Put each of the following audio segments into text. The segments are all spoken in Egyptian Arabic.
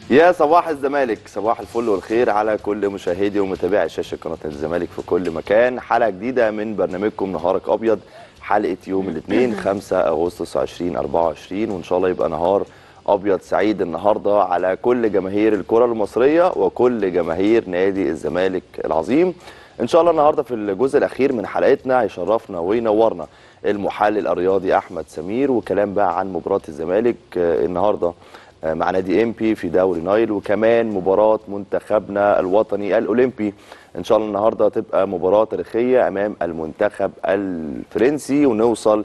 يا صباح الزمالك صباح الفل والخير على كل مشاهدي ومتابعي شاشه قناه الزمالك في كل مكان حلقه جديده من برنامجكم نهارك ابيض حلقه يوم الاثنين 5 اغسطس 2024 وان شاء الله يبقى نهار ابيض سعيد النهارده على كل جماهير الكره المصريه وكل جماهير نادي الزمالك العظيم ان شاء الله النهارده في الجزء الاخير من حلقتنا هيشرفنا وينورنا المحلل الرياضي احمد سمير وكلام بقى عن مباراه الزمالك آه، النهارده آه، مع نادي امبي في دوري نايل وكمان مباراه منتخبنا الوطني الاولمبي ان شاء الله النهارده تبقى مباراه تاريخيه امام المنتخب الفرنسي ونوصل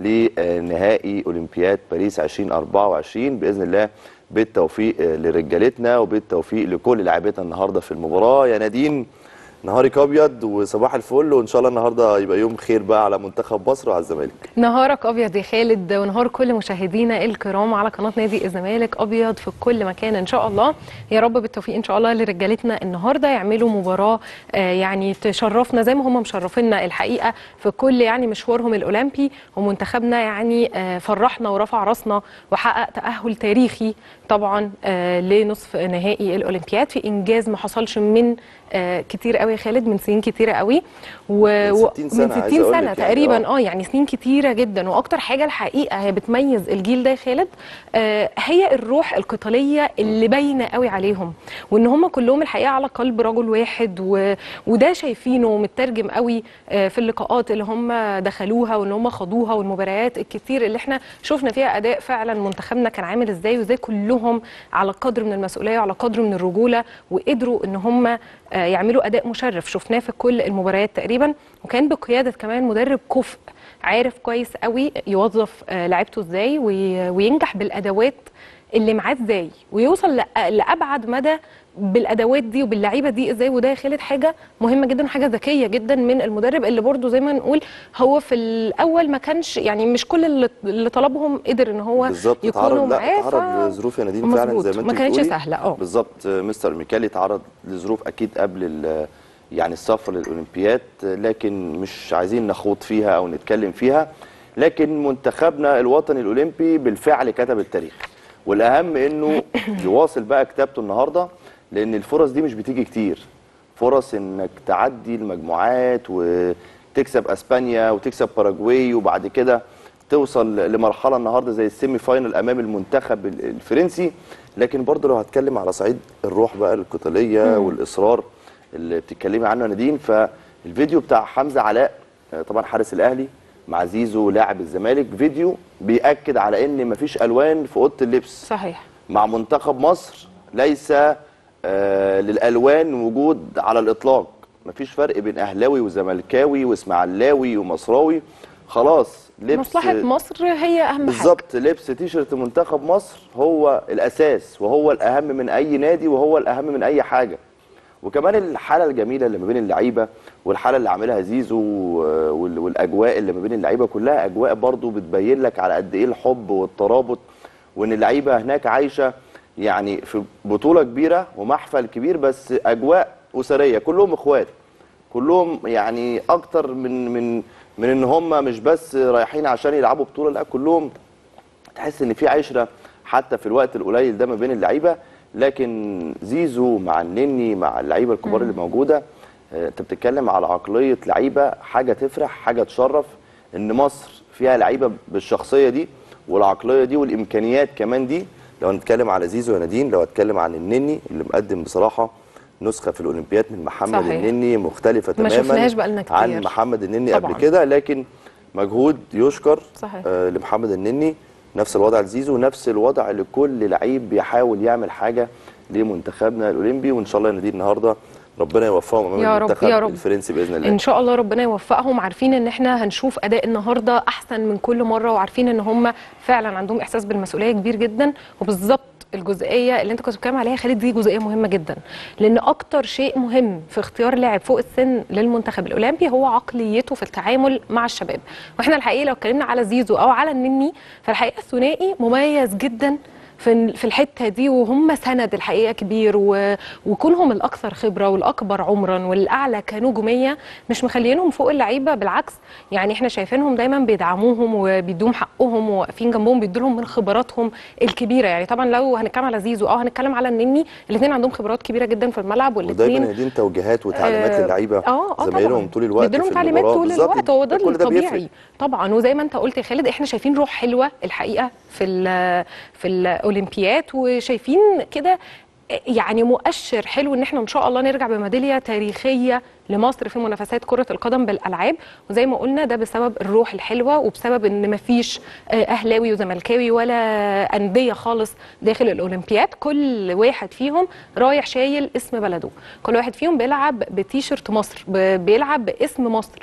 لنهائي اولمبياد باريس 2024 باذن الله بالتوفيق آه، لرجالتنا وبالتوفيق لكل لاعبتنا النهارده في المباراه يا نادين نهارك ابيض وصباح الفل وان شاء الله النهارده يبقى يوم خير بقى على منتخب مصر وعلى الزمالك نهارك ابيض يا خالد ونهار كل مشاهدينا الكرام على قناه نادي الزمالك ابيض في كل مكان ان شاء الله يا رب بالتوفيق ان شاء الله لرجالتنا النهارده يعملوا مباراه آه، يعني تشرفنا زي ما هم مشرفينا الحقيقه في كل يعني مشوارهم الاولمبي ومنتخبنا يعني آه، فرحنا ورفع راسنا وحقق تاهل تاريخي طبعا آه، لنصف نهائي الاولمبياد في انجاز ما حصلش من آه، كتير قوي يا خالد من سنين كتيره قوي و... من و- 60 سنة من عايز 60 أقول سنه لك يعني، تقريبا آه. اه يعني سنين كتيره جدا واكتر حاجه الحقيقه هي بتميز الجيل ده يا خالد آه هي الروح القتاليه اللي باينه قوي عليهم وان هم كلهم الحقيقه على قلب رجل واحد و... وده شايفينه مترجم قوي آه في اللقاءات اللي هم دخلوها وان هم خاضوها والمباريات الكتير اللي احنا شفنا فيها اداء فعلا منتخبنا كان عامل ازاي وازاي كلهم على قدر من المسؤوليه وعلى قدر من الرجوله وقدروا ان هم آه، يعملوا اداء مشرف شفناه في كل المباريات تقريبا وكان بقياده كمان مدرب كفء عارف كويس قوي يوظف آه، لعيبته ازاي وي- وينجح بالادوات اللي معاه ازاي ويوصل لأ- لابعد مدى بالادوات دي وباللعيبه دي ازاي وده يا خالد حاجه مهمه جدا وحاجه ذكيه جدا من المدرب اللي برضو زي ما نقول هو في الاول ما كانش يعني مش كل اللي, اللي طلبهم قدر ان هو بالظبط يكونوا اتعرض لا معاه اتعرض لظروف يا نادين فعلا مظبوط. زي ما انت ما كانتش بتقولي. سهلة، اه. بالظبط مستر ميكالي اتعرض لظروف اكيد قبل ال- يعني السفر للاولمبياد لكن مش عايزين نخوض فيها او نتكلم فيها لكن منتخبنا الوطني الاولمبي بالفعل كتب التاريخ والاهم انه يواصل بقى كتابته النهارده لان الفرص دي مش بتيجي كتير فرص انك تعدي المجموعات وتكسب اسبانيا وتكسب باراجواي وبعد كده توصل لمرحله النهارده زي السيمي فاينل امام المنتخب ال- الفرنسي لكن برضه لو هتكلم على صعيد الروح بقى القتاليه والاصرار اللي بتتكلمي عنه يا نادين فالفيديو بتاع حمزه علاء آه، طبعا حارس الاهلي مع زيزو لاعب الزمالك فيديو بياكد على ان مفيش الوان في اوضه اللبس صحيح مع منتخب مصر ليس آه للالوان وجود على الاطلاق مفيش فرق بين اهلاوي وزملكاوي واسماعيلاوي ومصراوي خلاص لبس مصلحه مصر هي اهم حاجه بالظبط لبس تيشرت منتخب مصر هو الاساس وهو الاهم من اي نادي وهو الاهم من اي حاجه وكمان الحاله الجميله اللي ما بين اللعيبه والحاله اللي عاملها زيزو آه، وال- والاجواء اللي ما بين اللعيبه كلها اجواء برضو بتبين لك على قد ايه الحب والترابط وان اللعيبه هناك عايشه يعني في بطوله كبيره ومحفل كبير بس اجواء اسريه كلهم اخوات كلهم يعني اكتر من من من ان هم مش بس رايحين عشان يلعبوا بطوله لا كلهم تحس ان في عشره حتى في الوقت القليل ده ما بين اللعيبه لكن زيزو مع النني مع اللعيبه الكبار اللي موجوده آه، انت بتتكلم على عقليه لعيبه حاجه تفرح حاجه تشرف ان مصر فيها لعيبه بالشخصيه دي والعقليه دي والامكانيات كمان دي لو هنتكلم على زيزو يا نادين لو هتكلم عن النني اللي مقدم بصراحه نسخه في الاولمبياد من محمد صحيح. النني مختلفه ما تماما شفناهاش بقالنا كتير. عن محمد النني قبل طبعاً. كده لكن مجهود يشكر صحيح. آه لمحمد النني نفس الوضع لزيزو نفس الوضع لكل لعيب بيحاول يعمل حاجه لمنتخبنا الاولمبي وان شاء الله يا نادين النهارده ربنا يوفقهم امام يا رب- المنتخب يا رب. الفرنسي باذن الله ان شاء الله ربنا يوفقهم عارفين ان احنا هنشوف اداء النهارده احسن من كل مره وعارفين ان هم فعلا عندهم احساس بالمسؤوليه كبير جدا وبالظبط الجزئيه اللي انت كنت بتتكلم عليها يا خالد دي جزئيه مهمه جدا لان اكتر شيء مهم في اختيار لاعب فوق السن للمنتخب الاولمبي هو عقليته في التعامل مع الشباب واحنا الحقيقه لو اتكلمنا على زيزو او على النني فالحقيقه الثنائي مميز جدا في في الحته دي وهم سند الحقيقه كبير و... وكونهم الاكثر خبره والاكبر عمرا والاعلى كنجوميه مش مخلينهم فوق اللعيبه بالعكس يعني احنا شايفينهم دايما بيدعموهم وبيدوهم حقهم وواقفين جنبهم بيدوا لهم من خبراتهم الكبيره يعني طبعا لو هنتكلم على زيزو او هنتكلم على النني الاثنين عندهم خبرات كبيره جدا في الملعب ودايما والاثنين هي توجيهات وتعليمات آه، للعيبه اه اه زمايلهم طبعا طول الوقت بيديلهم في تعليمات المباراة. طول بالظبط. الوقت هو ده كل ده بيفرق. الطبيعي طبعا وزي ما انت قلت يا خالد احنا شايفين روح حلوه الحقيقه في ال- في الاولمبياد وشايفين كده يعني مؤشر حلو ان احنا ان شاء الله نرجع بميداليه تاريخيه لمصر في منافسات كره القدم بالالعاب وزي ما قلنا ده بسبب الروح الحلوه وبسبب ان مفيش آه، اهلاوي وزملكاوي ولا انديه خالص داخل الاولمبياد كل واحد فيهم رايح شايل اسم بلده كل واحد فيهم بيلعب بتيشرت مصر ب- بيلعب باسم مصر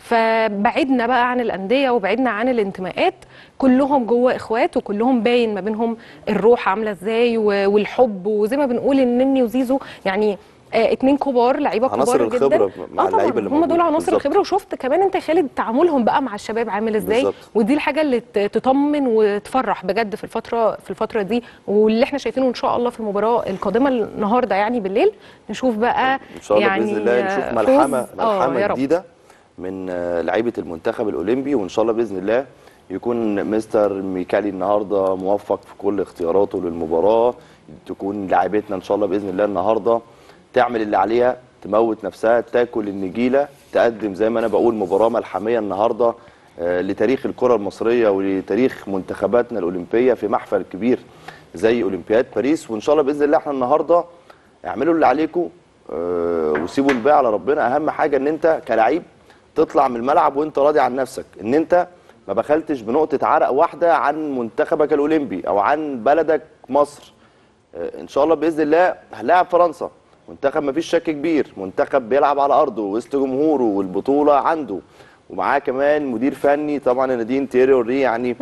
فبعدنا بقى عن الانديه وبعدنا عن الانتماءات كلهم جوه اخوات وكلهم باين ما بينهم الروح عامله ازاي و- والحب وزي ما بنقول ان نني وزيزو يعني آه اتنين كبار لعيبه عناصر كبار جدا الخبرة مع آه طبعاً، اللعيبة اللي هم دول موجودة. عناصر بالظبط. الخبره وشفت كمان انت يا خالد تعاملهم بقى مع الشباب عامل ازاي بالظبط. ودي الحاجه اللي ت- تطمن وتفرح بجد في الفتره في الفتره دي واللي احنا شايفينه ان شاء الله في المباراه القادمه النهارده يعني بالليل نشوف بقى ان شاء الله يعني باذن الله نشوف فوز- ملحمه آه، ملحمه يا رب. جديده من آه، لعيبه المنتخب الاولمبي وان شاء الله باذن الله يكون مستر ميكالي النهارده موفق في كل اختياراته للمباراه تكون لاعبتنا ان شاء الله باذن الله النهارده تعمل اللي عليها تموت نفسها تاكل النجيله تقدم زي ما انا بقول مباراه ملحميه النهارده آه، لتاريخ الكره المصريه ولتاريخ منتخباتنا الاولمبيه في محفل كبير زي اولمبياد باريس وان شاء الله باذن الله احنا النهارده اعملوا اللي عليكم آه، وسيبوا الباقي على ربنا اهم حاجه ان انت كلاعب تطلع من الملعب وانت راضي عن نفسك ان انت ما بخلتش بنقطه عرق واحده عن منتخبك الاولمبي او عن بلدك مصر آه، ان شاء الله باذن الله هنلاعب فرنسا منتخب ما فيش شك كبير منتخب بيلعب على ارضه وسط جمهوره والبطوله عنده ومعاه كمان مدير فني طبعا نادين تيري اوري يعني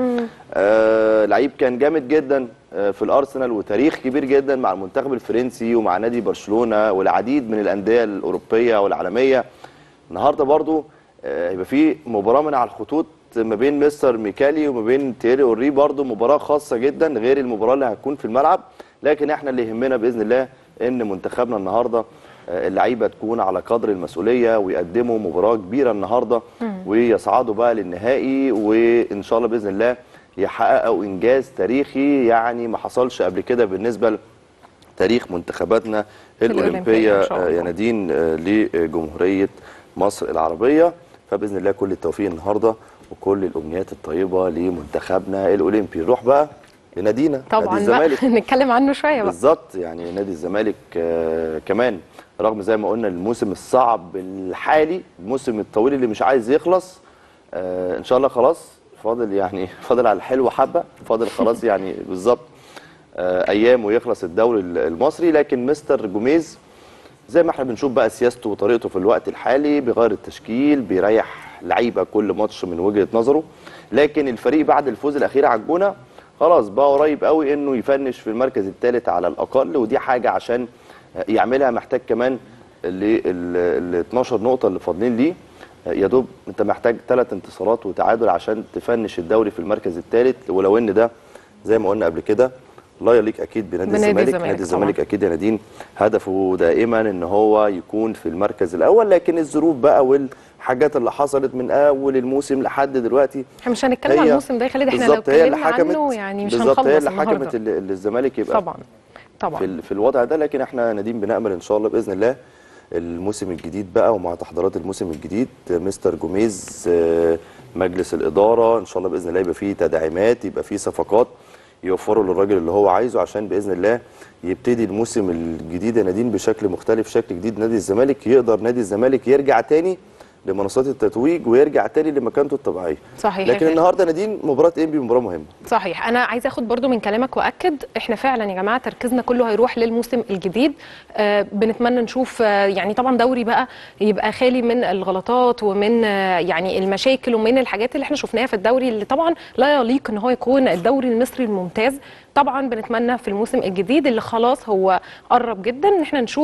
آه لعيب كان جامد جدا آه في الارسنال وتاريخ كبير جدا مع المنتخب الفرنسي ومع نادي برشلونه والعديد من الانديه الاوروبيه والعالميه النهارده برضو آه، هيبقى في مباراه من على الخطوط ما بين مستر ميكالي وما بين تيري اوري برضو مباراه خاصه جدا غير المباراه اللي هتكون في الملعب لكن احنا اللي يهمنا باذن الله ان منتخبنا النهارده آه، اللعيبه تكون على قدر المسؤوليه ويقدموا مباراه كبيره النهارده ويصعدوا بقى للنهائي وان شاء الله باذن الله يحققوا انجاز تاريخي يعني ما حصلش قبل كده بالنسبه تاريخ منتخباتنا الأولمبية الاولمبيه إن شاء آه، الله. يا نادين آه، لجمهوريه مصر العربيه فباذن الله كل التوفيق النهارده وكل الامنيات الطيبه لمنتخبنا الاولمبي نروح بقى لنادينا نادي طبعا بقى الزمالك نتكلم عنه شويه بقى بالظبط يعني نادي الزمالك آه، كمان رغم زي ما قلنا الموسم الصعب الحالي الموسم الطويل اللي مش عايز يخلص آه، ان شاء الله خلاص فاضل يعني فاضل على الحلو حبه فاضل خلاص يعني بالظبط آه، ايام ويخلص الدوري المصري لكن مستر جوميز زي ما احنا بنشوف بقى سياسته وطريقته في الوقت الحالي بيغير التشكيل بيريح لعيبه كل ماتش من وجهه نظره لكن الفريق بعد الفوز الاخير على الجونه خلاص بقى قريب قوي انه يفنش في المركز الثالث على الاقل ودي حاجه عشان يعملها محتاج كمان ال 12 نقطه اللي فاضلين ليه يا دوب انت محتاج ثلاث انتصارات وتعادل عشان تفنش الدوري في المركز الثالث ولو ان ده زي ما قلنا قبل كده لا يليق اكيد بنادي بنادي الزمالك الزمالك نادي الزمالك طبعاً. اكيد يا نادين هدفه دائما ان هو يكون في المركز الاول لكن الظروف بقى والحاجات اللي حصلت من اول الموسم لحد دلوقتي احنا مش هنتكلم عن هي- الموسم ده يا خالد احنا لو بالظبط هي اللي اتكلمنا حكمت عنه يعني مش بالظبط هنخلص هي اللي حكمت النهارده اللي اللي الزمالك يبقى طبعا في طبعا ال- في الوضع ده لكن احنا نادين بنامل ان شاء الله باذن الله الموسم الجديد بقى ومع تحضيرات الموسم الجديد مستر جوميز آه، مجلس الاداره ان شاء الله باذن الله يبقى فيه تدعيمات يبقى فيه صفقات يوفروا للراجل اللي هو عايزه عشان باذن الله يبتدي الموسم الجديد يا نادين بشكل مختلف شكل جديد نادي الزمالك يقدر نادي الزمالك يرجع تاني لمنصات التتويج ويرجع تاني لمكانته الطبيعيه صحيح يا لكن خالد. النهارده نادين مباراه انبي مباراه مهمه صحيح انا عايزه اخد برضو من كلامك واكد احنا فعلا يا جماعه تركيزنا كله هيروح للموسم الجديد آه بنتمنى نشوف آه يعني طبعا دوري بقى يبقى خالي من الغلطات ومن آه يعني المشاكل ومن الحاجات اللي احنا شفناها في الدوري اللي طبعا لا يليق ان هو يكون الدوري المصري الممتاز طبعا بنتمنى في الموسم الجديد اللي خلاص هو قرب جدا ان احنا نشوف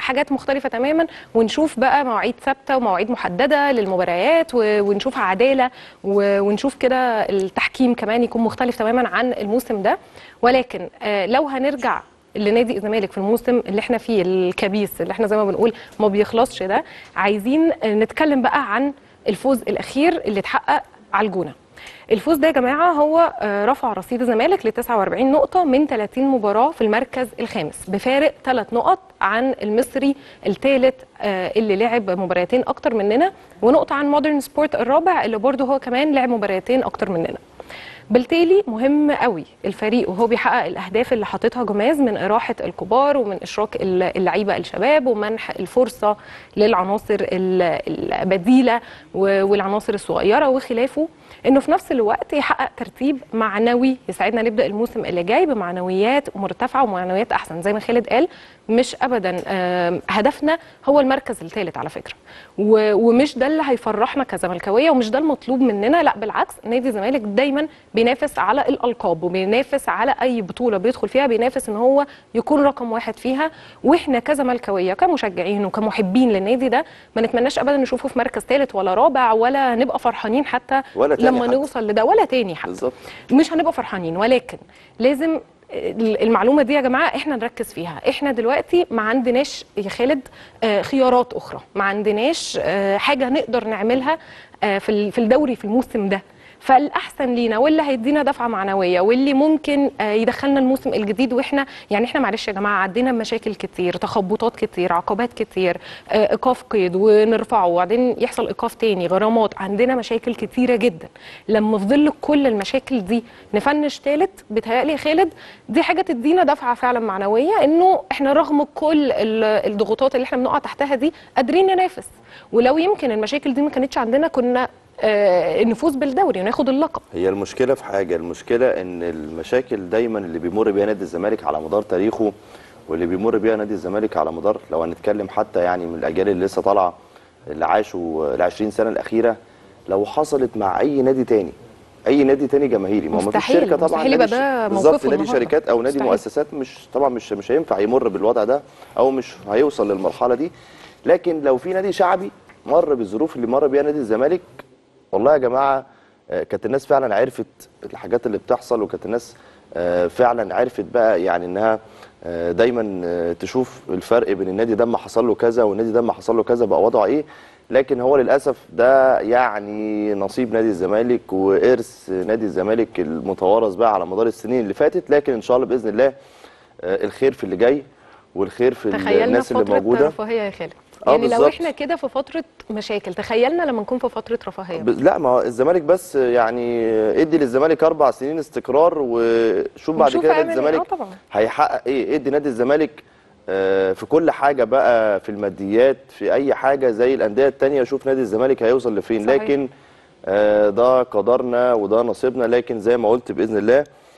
حاجات مختلفه تماما ونشوف بقى مواعيد ثابته ومواعيد محدده للمباريات و- ونشوف عداله و- ونشوف كده التحكيم كمان يكون مختلف تماما عن الموسم ده ولكن آه، لو هنرجع لنادي الزمالك في الموسم اللي احنا فيه الكبيس اللي احنا زي ما بنقول ما بيخلصش ده عايزين آه، نتكلم بقى عن الفوز الاخير اللي اتحقق على الجونه الفوز ده يا جماعه هو آه، رفع رصيد الزمالك ل 49 نقطه من 30 مباراه في المركز الخامس بفارق ثلاث نقط عن المصري الثالث اللي لعب مباراتين اكتر مننا ونقطه عن مودرن سبورت الرابع اللي برضه هو كمان لعب مباراتين اكتر مننا بالتالي مهم قوي الفريق وهو بيحقق الاهداف اللي حاططها جماز من اراحه الكبار ومن اشراك اللعيبه الشباب ومنح الفرصه للعناصر ال- البديله و- والعناصر الصغيره وخلافه انه في نفس الوقت يحقق ترتيب معنوي يساعدنا نبدا الموسم اللي جاي بمعنويات مرتفعه ومعنويات احسن زي ما خالد قال مش ابدا آم، هدفنا هو المركز الثالث على فكره و- ومش ده اللي هيفرحنا كزملكاويه ومش ده المطلوب مننا لا بالعكس نادي الزمالك دايما بينافس على الالقاب وبينافس على اي بطوله بيدخل فيها بينافس ان هو يكون رقم واحد فيها واحنا كزملكاويه كمشجعين وكمحبين للنادي ده ما نتمناش ابدا نشوفه في مركز ثالث ولا رابع ولا نبقى فرحانين حتى ولا تاني لما حتى. نوصل لده ولا تاني حتى بالظبط مش هنبقى فرحانين ولكن لازم المعلومه دي يا جماعه احنا نركز فيها احنا دلوقتي ما عندناش يا خالد آه، خيارات اخرى ما عندناش آه، حاجه نقدر نعملها آه، في ال- في الدوري في الموسم ده فالاحسن لينا واللي هيدينا دفعه معنويه واللي ممكن آه، يدخلنا الموسم الجديد واحنا يعني احنا معلش يا جماعه عدينا مشاكل كتير تخبطات كتير عقبات كتير آه، ايقاف قيد ونرفعه وبعدين يحصل ايقاف تاني غرامات عندنا مشاكل كتيره جدا لما في ظل كل المشاكل دي نفنش تالت بيتهيألي يا خالد دي حاجه تدينا دفعه فعلا معنويه انه احنا رغم كل ال- الضغوطات اللي احنا بنقع تحتها دي قادرين ننافس ولو يمكن المشاكل دي ما كانتش عندنا كنا آه، نفوز بالدوري وناخد اللقب هي المشكله في حاجه المشكله ان المشاكل دايما اللي بيمر بيها نادي الزمالك على مدار تاريخه واللي بيمر بيها نادي الزمالك على مدار لو هنتكلم حتى يعني من الاجيال اللي لسه طالعه اللي عاشوا ال 20 سنه الاخيره لو حصلت مع اي نادي تاني اي نادي تاني جماهيري ما هو مفيش مستحيل- شركه طبعا مستحيل نادي يبقى ده ش- بالظبط موقفه نادي النهاردة. شركات او نادي مستحيل. مؤسسات مش طبعا مش مش هينفع يمر بالوضع ده او مش هيوصل للمرحله دي لكن لو في نادي شعبي مر بالظروف اللي مر بيها نادي الزمالك والله يا جماعه آه، كانت الناس فعلا عرفت الحاجات اللي بتحصل وكانت الناس آه، فعلا عرفت بقى يعني انها آه، دايما آه، تشوف الفرق بين النادي ده ما حصل له كذا والنادي ده ما حصل له كذا بقى وضعه ايه لكن هو للاسف ده يعني نصيب نادي الزمالك وارث نادي الزمالك المتوارث بقى على مدار السنين اللي فاتت لكن ان شاء الله باذن الله آه، الخير في اللي جاي والخير في تخيلنا الناس في اللي فتره موجوده رفاهيه يا خالد آه، يعني لو بالظبط. احنا كده في فتره مشاكل تخيلنا لما نكون في فتره رفاهيه ب- لا ما هو الزمالك بس يعني ادي للزمالك اربع سنين استقرار وشوف بعد ونشوف كده هيعمل نادي إيه. الزمالك آه طبعا. هيحقق ايه ادي نادي الزمالك آه، في كل حاجه بقى في الماديات في اي حاجه زي الانديه التانية شوف نادي الزمالك هيوصل لفين صحيح. لكن آه، ده قدرنا وده نصيبنا لكن زي ما قلت باذن الله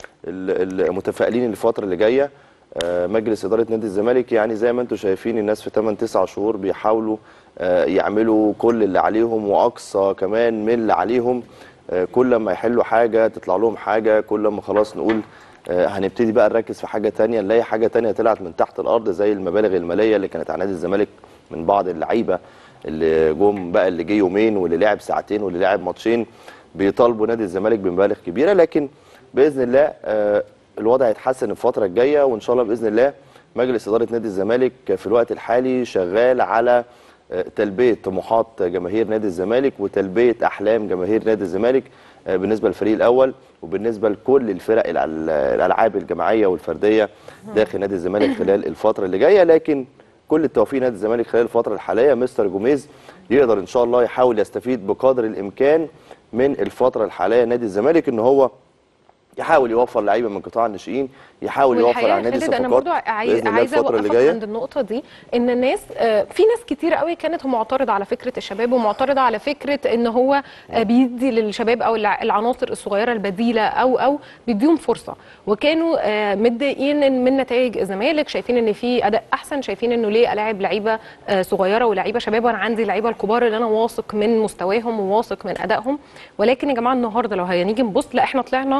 ال- المتفائلين الفتره اللي جايه آه، مجلس اداره نادي الزمالك يعني زي ما انتم شايفين الناس في 8 9 شهور بيحاولوا آه، يعملوا كل اللي عليهم واقصى كمان من اللي عليهم آه، كل ما يحلوا حاجه تطلع لهم حاجه كل ما خلاص نقول آه، هنبتدي بقى نركز في حاجه تانية نلاقي حاجه تانية طلعت من تحت الارض زي المبالغ الماليه اللي كانت على نادي الزمالك من بعض اللعيبه اللي جم بقى اللي جه يومين واللي لعب ساعتين واللي لعب ماتشين بيطالبوا نادي الزمالك بمبالغ كبيره لكن باذن الله آه، الوضع هيتحسن الفتره الجايه وان شاء الله باذن الله مجلس اداره نادي الزمالك في الوقت الحالي شغال على آه، تلبيه طموحات جماهير نادي الزمالك وتلبيه احلام جماهير نادي الزمالك آه، بالنسبه للفريق الاول وبالنسبه لكل الفرق الع- الالعاب الجماعيه والفرديه داخل نادي الزمالك خلال الفتره اللي جايه لكن كل التوفيق نادي الزمالك خلال الفتره الحاليه مستر جوميز يقدر ان شاء الله يحاول يستفيد بقدر الامكان من الفتره الحاليه نادي الزمالك ان هو يحاول يوفر لعيبه من قطاع الناشئين يحاول يوفر والحقيقه على يا النادي خالد انا صفقات برضو عايز باذن الله عايزه الفتره اللي اوقفك جايه عند النقطه دي ان الناس آه، في ناس كتير قوي كانت معترضه على فكره الشباب ومعترضه على فكره ان هو آه، بيدي للشباب او الع- العناصر الصغيره البديله او او بيديهم فرصه وكانوا آه، متضايقين من نتائج الزمالك شايفين ان في اداء احسن شايفين انه ليه الاعب لعيبه آه، صغيره ولاعيبه شباب وانا عندي لعيبه الكبار اللي انا واثق من مستواهم وواثق من ادائهم ولكن يا جماعه النهارده لو هنيجي نبص لا احنا طلعنا بعناصر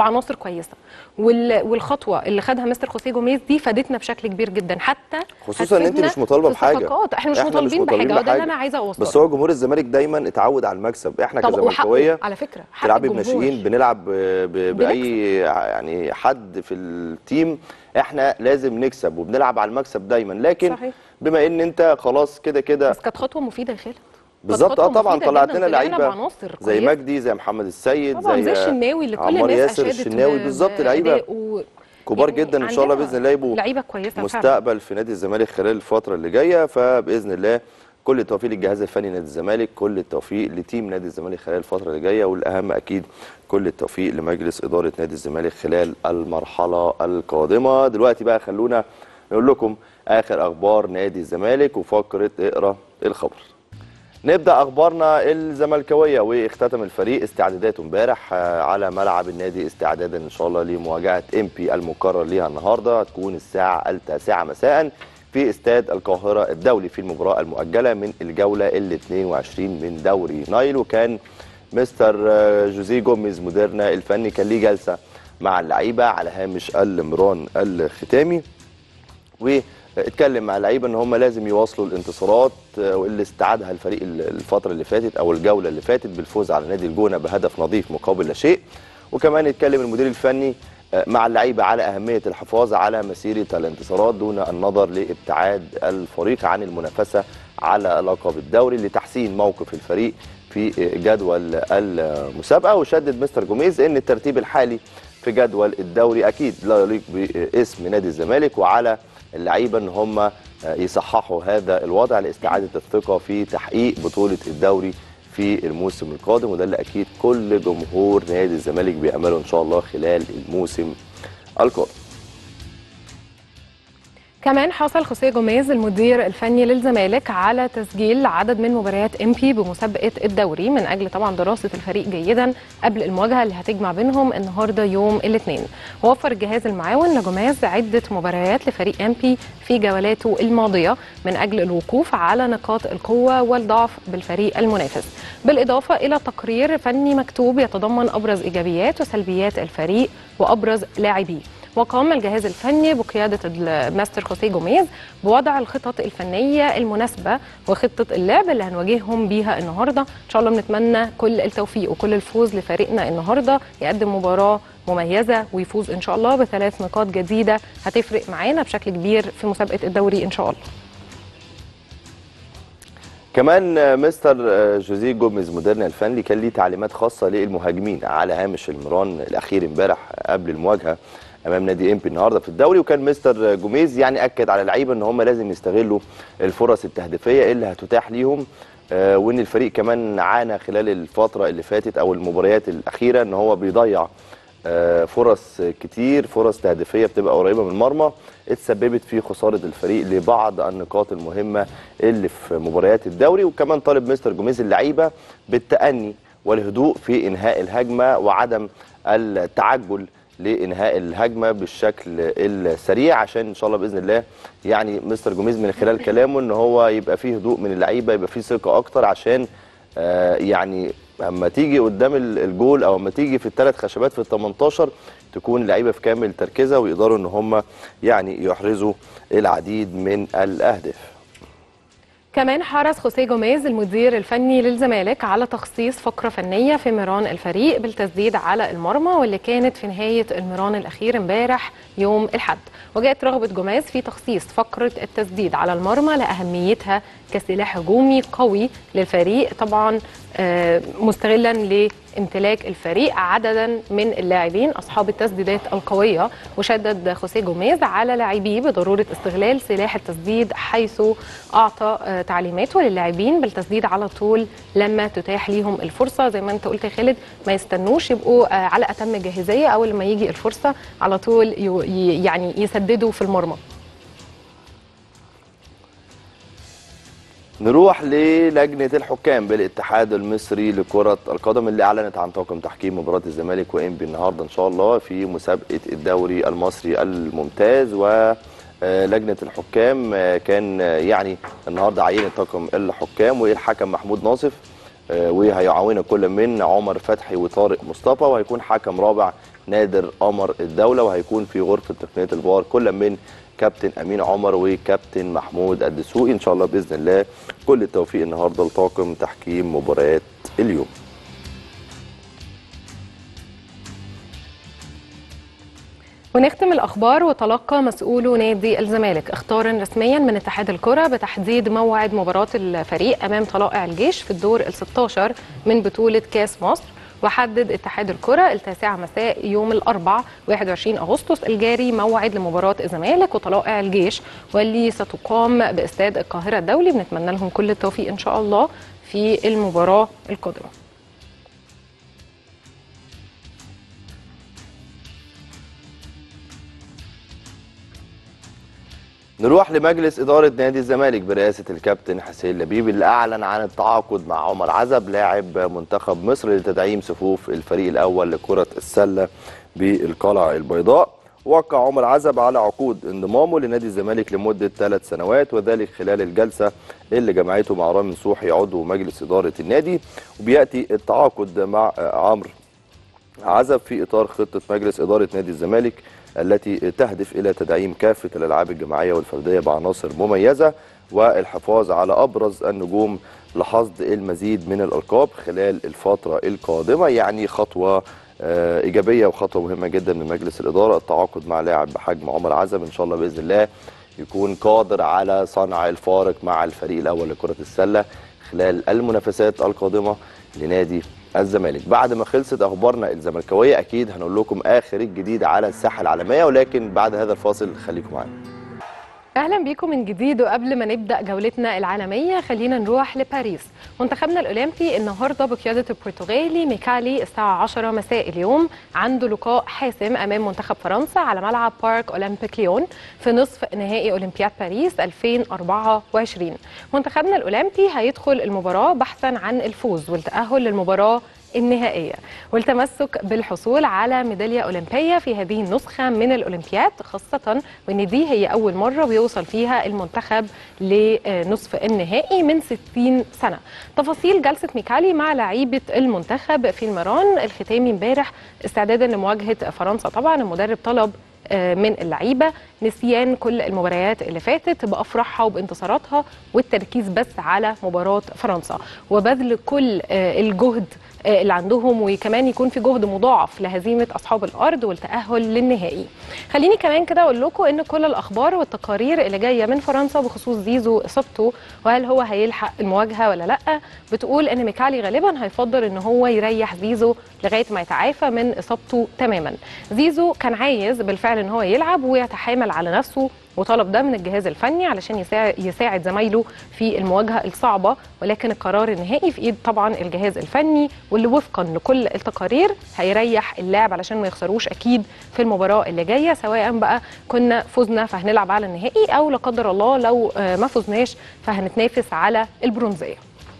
عناصر كويسه وال- والخطوه اللي خدها مستر خوسيه جوميز دي فادتنا بشكل كبير جدا حتى خصوصا ان انت هتفيدنا مش مطالبه في بحاجه الصفقات. احنا مش مطالبين بحاجه وده اللي انا عايزه اوصله بس هو جمهور الزمالك دايما اتعود على المكسب احنا طب كزملكاويه وحقه على فكره حق تلعبي الجمهور. بناشئين بنلعب ب- ب- باي يعني حد في التيم احنا لازم نكسب وبنلعب على المكسب دايما لكن صحيح. بما ان انت خلاص كده كده بس كانت خطوه مفيده يا خالد كانت بالظبط اه خطوة طبعا مفيدة طلعت جداً. لنا طلعنا لعيبه بعناصر زي كويسة. مجدي زي محمد السيد طبعا زي الشناوي اللي كل عمار الناس ياسر اشادت الشناوي ب- بالظبط لعيبه بأدائه. كبار يعني جدا ان شاء الله عندنا باذن الله يبقوا لعيبه كويسه فعلا. مستقبل في نادي الزمالك خلال الفتره اللي جايه فباذن الله كل التوفيق للجهاز الفني نادي الزمالك كل التوفيق لتيم نادي الزمالك خلال الفتره اللي جايه والاهم اكيد كل التوفيق لمجلس اداره نادي الزمالك خلال المرحله القادمه دلوقتي بقى خلونا نقول لكم اخر اخبار نادي الزمالك وفقره اقرا الخبر نبدا اخبارنا الزملكاويه واختتم الفريق استعداداته امبارح آه، على ملعب النادي استعدادا ان شاء الله لمواجهه ام بي المقرر ليها النهارده هتكون الساعه التاسعه مساء في استاد القاهره الدولي في المباراه المؤجله من الجوله ال 22 من دوري نايل وكان مستر آه، جوزيه جوميز مديرنا الفني كان ليه جلسه مع اللعيبه على هامش المران الختامي واتكلم مع اللعيبه ان هم لازم يواصلوا الانتصارات آه، واللي استعادها الفريق ال- الفتره اللي فاتت او الجوله اللي فاتت بالفوز على نادي الجونه بهدف نظيف مقابل لا شيء وكمان اتكلم المدير الفني آه، مع اللعيبه على اهميه الحفاظ على مسيره الانتصارات دون النظر لابتعاد الفريق عن المنافسه على لقب الدوري لتحسين موقف الفريق في جدول المسابقه وشدد مستر جوميز ان الترتيب الحالي في جدول الدوري اكيد لا يليق باسم نادي الزمالك وعلى اللعيبه ان هم يصححوا هذا الوضع لاستعاده الثقه في تحقيق بطوله الدوري في الموسم القادم وده اللي اكيد كل جمهور نادي الزمالك بيامله ان شاء الله خلال الموسم القادم كمان حصل خوسيه جوميز المدير الفني للزمالك على تسجيل عدد من مباريات ام بي بمسابقه الدوري من اجل طبعا دراسه الفريق جيدا قبل المواجهه اللي هتجمع بينهم النهارده يوم الاثنين وفر الجهاز المعاون لجوميز عده مباريات لفريق ام بي في جولاته الماضيه من اجل الوقوف على نقاط القوه والضعف بالفريق المنافس بالاضافه الى تقرير فني مكتوب يتضمن ابرز ايجابيات وسلبيات الفريق وابرز لاعبيه وقام الجهاز الفني بقيادة الماستر خوسيه جوميز بوضع الخطط الفنية المناسبة وخطة اللعب اللي هنواجههم بيها النهاردة إن شاء الله بنتمنى كل التوفيق وكل الفوز لفريقنا النهاردة يقدم مباراة مميزة ويفوز إن شاء الله بثلاث نقاط جديدة هتفرق معانا بشكل كبير في مسابقة الدوري إن شاء الله كمان آه، مستر آه، جوزيه جوميز مديرنا الفني كان ليه تعليمات خاصه للمهاجمين على هامش المران الاخير امبارح قبل المواجهه امام نادي امبي النهارده في الدوري وكان مستر جوميز يعني اكد على اللعيبه ان هم لازم يستغلوا الفرص التهديفيه اللي هتتاح ليهم آه، وان الفريق كمان عانى خلال الفتره اللي فاتت او المباريات الاخيره ان هو بيضيع آه، فرص كتير فرص تهديفيه بتبقى قريبه من المرمى اتسببت في خساره الفريق لبعض النقاط المهمه اللي في مباريات الدوري وكمان طالب مستر جوميز اللعيبه بالتأني والهدوء في انهاء الهجمه وعدم التعجل لانهاء الهجمه بالشكل السريع عشان ان شاء الله باذن الله يعني مستر جوميز من خلال كلامه ان هو يبقى فيه هدوء من اللعيبه يبقى فيه ثقه اكتر عشان آه، يعني اما تيجي قدام ال- الجول او اما تيجي في الثلاث خشبات في ال 18 تكون اللعيبه في كامل تركيزها ويقدروا ان هم يعني يحرزوا العديد من الاهداف كمان حرص خوسيه جوميز المدير الفني للزمالك على تخصيص فقرة فنية في مران الفريق بالتسديد على المرمى واللي كانت في نهاية المران الأخير امبارح يوم الحد وجاءت رغبة جوميز في تخصيص فقرة التسديد على المرمى لأهميتها كسلاح هجومي قوي للفريق طبعا آه، مستغلا لامتلاك الفريق عددا من اللاعبين اصحاب التسديدات القويه وشدد خوسيه جوميز على لاعبيه بضروره استغلال سلاح التسديد حيث اعطى آه، تعليماته للاعبين بالتسديد على طول لما تتاح ليهم الفرصه زي ما انت قلت يا خالد ما يستنوش يبقوا آه، على اتم جاهزيه اول لما يجي الفرصه على طول يو- ي- يعني يسددوا في المرمى نروح للجنة الحكام بالاتحاد المصري لكرة القدم اللي أعلنت عن طاقم تحكيم مباراة الزمالك وإنبي النهاردة إن شاء الله في مسابقة الدوري المصري الممتاز ولجنة الحكام آه، كان آه، يعني النهاردة عينت طاقم الحكام والحكم محمود ناصف آه، وهيعاونه كل من عمر فتحي وطارق مصطفى وهيكون حكم رابع نادر قمر الدوله وهيكون في غرفه تقنيه الفار كل من كابتن امين عمر وكابتن محمود الدسوقي ان شاء الله باذن الله كل التوفيق النهارده لطاقم تحكيم مباريات اليوم ونختم الأخبار وتلقى مسؤول نادي الزمالك اختارا رسميا من اتحاد الكرة بتحديد موعد مباراة الفريق أمام طلائع الجيش في الدور ال 16 من بطولة كاس مصر وحدد اتحاد الكرة التاسعة مساء يوم الأربع 21 أغسطس الجاري موعد لمباراة الزمالك وطلائع الجيش واللي ستقام باستاد القاهرة الدولي بنتمنى لهم كل التوفيق إن شاء الله في المباراة القادمة نروح لمجلس إدارة نادي الزمالك برئاسة الكابتن حسين لبيب اللي أعلن عن التعاقد مع عمر عزب لاعب منتخب مصر لتدعيم صفوف الفريق الأول لكرة السلة بالقلعة البيضاء وقع عمر عزب على عقود انضمامه لنادي الزمالك لمدة ثلاث سنوات وذلك خلال الجلسة اللي جمعته مع رامي نصوحي عضو مجلس إدارة النادي وبيأتي التعاقد مع عمرو عزب في إطار خطة مجلس إدارة نادي الزمالك التي تهدف إلى تدعيم كافة الألعاب الجماعية والفردية بعناصر مميزة والحفاظ على أبرز النجوم لحصد المزيد من الألقاب خلال الفترة القادمة يعني خطوة آه، إيجابية وخطوة مهمة جدا من مجلس الإدارة التعاقد مع لاعب بحجم عمر عزب إن شاء الله بإذن الله يكون قادر على صنع الفارق مع الفريق الأول لكرة السلة خلال المنافسات القادمة لنادي الزمالك بعد ما خلصت اخبارنا الزملكاويه اكيد هنقول لكم اخر الجديد على الساحه العالميه ولكن بعد هذا الفاصل خليكم معانا اهلا بيكم من جديد وقبل ما نبدا جولتنا العالميه خلينا نروح لباريس منتخبنا الاولمبي النهارده بقياده البرتغالي ميكالي الساعه 10 مساء اليوم عنده لقاء حاسم امام منتخب فرنسا على ملعب بارك اولمبيك ليون في نصف نهائي اولمبياد باريس 2024 منتخبنا الاولمبي هيدخل المباراه بحثا عن الفوز والتاهل للمباراه النهائية والتمسك بالحصول على ميدالية أولمبية في هذه النسخة من الأولمبياد خاصة وأن دي هي أول مرة بيوصل فيها المنتخب لنصف النهائي من 60 سنة تفاصيل جلسة ميكالي مع لعيبة المنتخب في المران الختامي امبارح استعدادا لمواجهة فرنسا طبعا المدرب طلب من اللعيبه نسيان كل المباريات اللي فاتت بافراحها وبانتصاراتها والتركيز بس على مباراه فرنسا وبذل كل الجهد اللي عندهم وكمان يكون في جهد مضاعف لهزيمه اصحاب الارض والتاهل للنهائي. خليني كمان كده اقول لكم ان كل الاخبار والتقارير اللي جايه من فرنسا بخصوص زيزو اصابته وهل هو هيلحق المواجهه ولا لا بتقول ان ميكالي غالبا هيفضل ان هو يريح زيزو لغايه ما يتعافى من اصابته تماما. زيزو كان عايز بالفعل ان هو يلعب ويتحامل على نفسه وطلب ده من الجهاز الفني علشان يساعد زمايله في المواجهه الصعبه ولكن القرار النهائي في ايد طبعا الجهاز الفني واللي وفقا لكل التقارير هيريح اللاعب علشان ما يخسروش اكيد في المباراه اللي جايه سواء بقى كنا فزنا فهنلعب على النهائي او لا قدر الله لو ما فزناش فهنتنافس على البرونزيه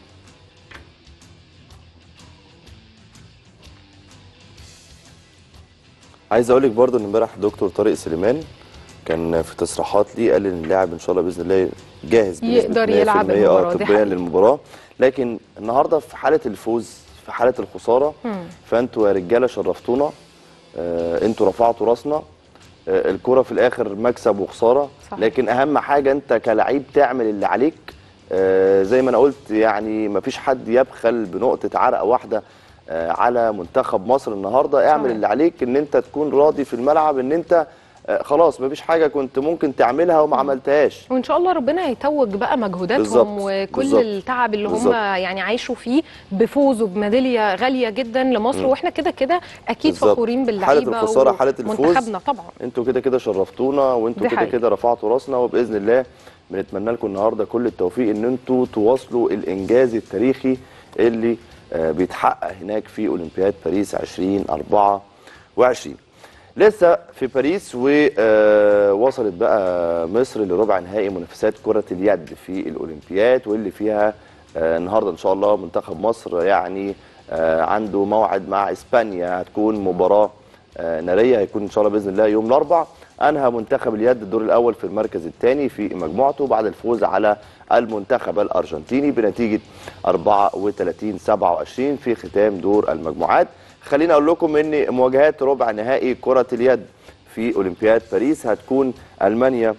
عايز اقول لك برضه ان امبارح دكتور طارق سليمان كان في تصريحات ليه قال ان اللاعب ان شاء الله باذن الله جاهز يقدر يلعب 100% المباراة، دي طبيا حقيقة. للمباراه لكن النهارده في حاله الفوز في حاله الخساره فانتوا يا رجاله شرفتونا آه انتوا رفعتوا راسنا آه الكره في الاخر مكسب وخساره صح. لكن اهم حاجه انت كلاعب تعمل اللي عليك آه زي ما انا قلت يعني مفيش حد يبخل بنقطه عرقه واحده آه على منتخب مصر النهارده اعمل صحيح. اللي عليك ان انت تكون راضي في الملعب ان انت آه، خلاص مفيش حاجه كنت ممكن تعملها وما عملتهاش وان شاء الله ربنا هيتوج بقى مجهوداتهم بالظبط، وكل بالظبط، التعب اللي هم بالظبط. يعني عايشوا فيه بفوز وبميداليه غاليه جدا لمصر واحنا كده كده اكيد بالظبط. فخورين باللعيبه حالة الخسارة، حالة الفوز. منتخبنا طبعا انتوا كده كده شرفتونا وانتوا دي كده حقيقة. كده رفعتوا راسنا وباذن الله بنتمنى لكم النهارده كل التوفيق ان انتوا تواصلوا الانجاز التاريخي اللي آه، بيتحقق هناك في اولمبياد باريس 2024 لسه في باريس ووصلت بقى مصر لربع نهائي منافسات كرة اليد في الأولمبياد واللي فيها آه، النهارده إن شاء الله منتخب مصر يعني آه، عنده موعد مع إسبانيا هتكون مباراة آه، نارية هيكون إن شاء الله بإذن الله يوم الأربع أنهى منتخب اليد الدور الأول في المركز الثاني في مجموعته بعد الفوز على المنتخب الأرجنتيني بنتيجة 34 27 في ختام دور المجموعات خليني اقول لكم ان مواجهات ربع نهائي كره اليد في اولمبياد باريس هتكون المانيا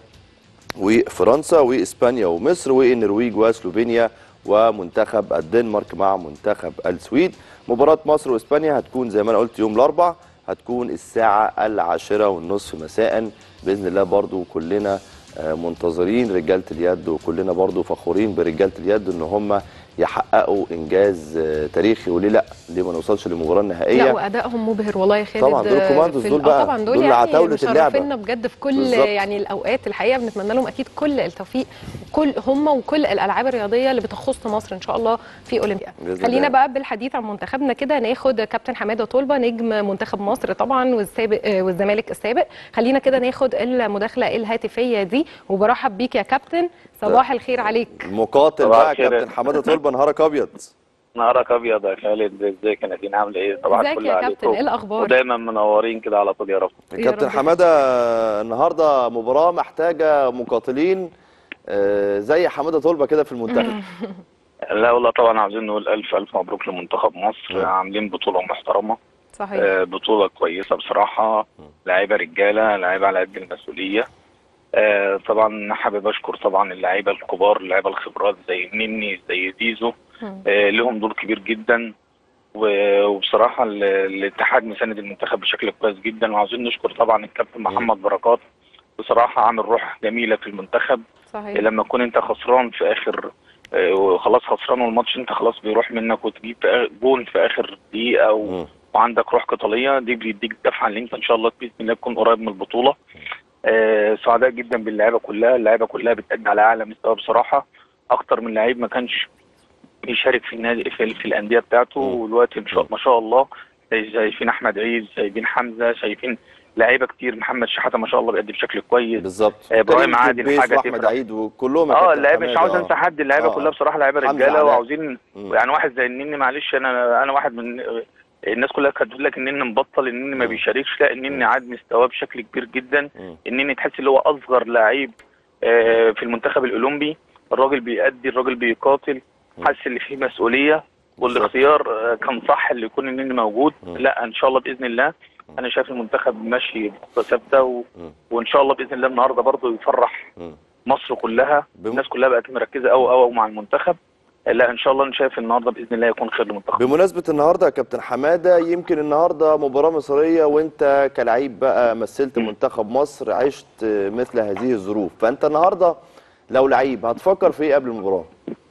وفرنسا واسبانيا ومصر والنرويج وسلوفينيا ومنتخب الدنمارك مع منتخب السويد مباراة مصر واسبانيا هتكون زي ما انا قلت يوم الاربع هتكون الساعة العاشرة والنصف مساء بإذن الله برضو كلنا آه، منتظرين رجالة اليد وكلنا برضو فخورين برجالة اليد ان هم يحققوا انجاز آه، تاريخي وليه لا ليه ما نوصلش للمباراة النهائية لا وادائهم مبهر والله يا خالد طبعاً، دول آه، كوماندوز في دول ال- بقى، آه طبعا دول, دول يعني عتاولة اللعبة. مشرفينا بجد في كل بالظبط. يعني الاوقات الحقيقه بنتمنى لهم اكيد كل التوفيق كل هم وكل الالعاب الرياضيه اللي بتخص مصر ان شاء الله في اولمبياد بإذن خلينا الله. بقى بالحديث عن منتخبنا كده ناخد كابتن حماده طلبه نجم منتخب مصر طبعا والسابق آه، والزمالك السابق خلينا كده ناخد المداخله الهاتفيه دي وبرحب بيك يا كابتن صباح الخير عليك المقاتل صباح بقى الخير. كابتن حماده طلبه نهارك ابيض نهارك ابيض يا خالد ازيك يا نادين عامله ايه طبعا ازيك الفل يا عليكم. كابتن ايه الاخبار ودايما منورين كده على طول يا رب يا كابتن رب حماده النهارده مباراه محتاجه مقاتلين آه، زي حماده طلبه كده في المنتخب لا والله طبعا عاوزين نقول الف الف مبروك لمنتخب مصر نعم. عاملين بطوله محترمه صحيح آه، بطوله كويسه بصراحه لعيبه رجاله لعيبه على قد المسؤوليه آه، طبعا حابب اشكر طبعا اللعيبه الكبار اللعيبه الخبرات زي نني زي زيزو مم. آه، لهم دور كبير جدا و- وبصراحه ال- الاتحاد مساند المنتخب بشكل كويس جدا وعاوزين نشكر طبعا الكابتن محمد بركات بصراحه عامل روح جميله في المنتخب صحيح لما تكون انت خسران في اخر آه، وخلاص خسران والماتش انت خلاص بيروح منك وتجيب في آ- جون في اخر دقيقه و... مم. وعندك روح قتاليه دي بيديك دفعه ان انت ان شاء الله باذن الله تكون قريب من البطوله آه، سعداء جدا باللعيبه كلها اللعيبه كلها بتأدي على اعلى مستوى بصراحه اكتر من لعيب ما كانش بيشارك في النادي في, في الانديه بتاعته مم. والوقت ان شاء ما شاء الله زي- شايفين احمد عيد شايفين حمزه شايفين لعيبه كتير محمد شحاته ما شاء الله بيأدي بشكل كويس بالظبط آه، إبراهيم كريم عادل جبيس حاجة واحمد تفرح. عيد وكلهم يا اه كابتن اللعيبه مش حمادة، عاوز آه. انسى حد اللعيبه آه. كلها بصراحه لعيبه حمزة رجاله علاء. وعاوزين مم. يعني واحد زي النني معلش انا انا واحد من الناس كلها كانت بتقول لك النني مبطل النني ما مم. بيشاركش لا النني عاد مستواه بشكل كبير جدا مم. النني تحس اللي هو اصغر لعيب آه، في المنتخب الاولمبي الراجل بيأدي الراجل بيقاتل مم. حاسس ان فيه مسؤوليه والاختيار آه، كان صح اللي يكون النني موجود مم. لا ان شاء الله باذن الله انا شايف المنتخب ماشي بخطه ثابته و... مم. وان شاء الله باذن الله النهارده برضه يفرح مم. مصر كلها بم- الناس كلها بقت مركزه قوي قوي مع المنتخب لا ان شاء الله انا شايف النهارده باذن الله يكون خير للمنتخب بمناسبة النهارده يا كابتن حمادة يمكن النهارده مباراة مصرية وانت كلعيب بقى مثلت منتخب مصر عشت مثل هذه الظروف فانت النهارده لو لعيب هتفكر في ايه قبل المباراة؟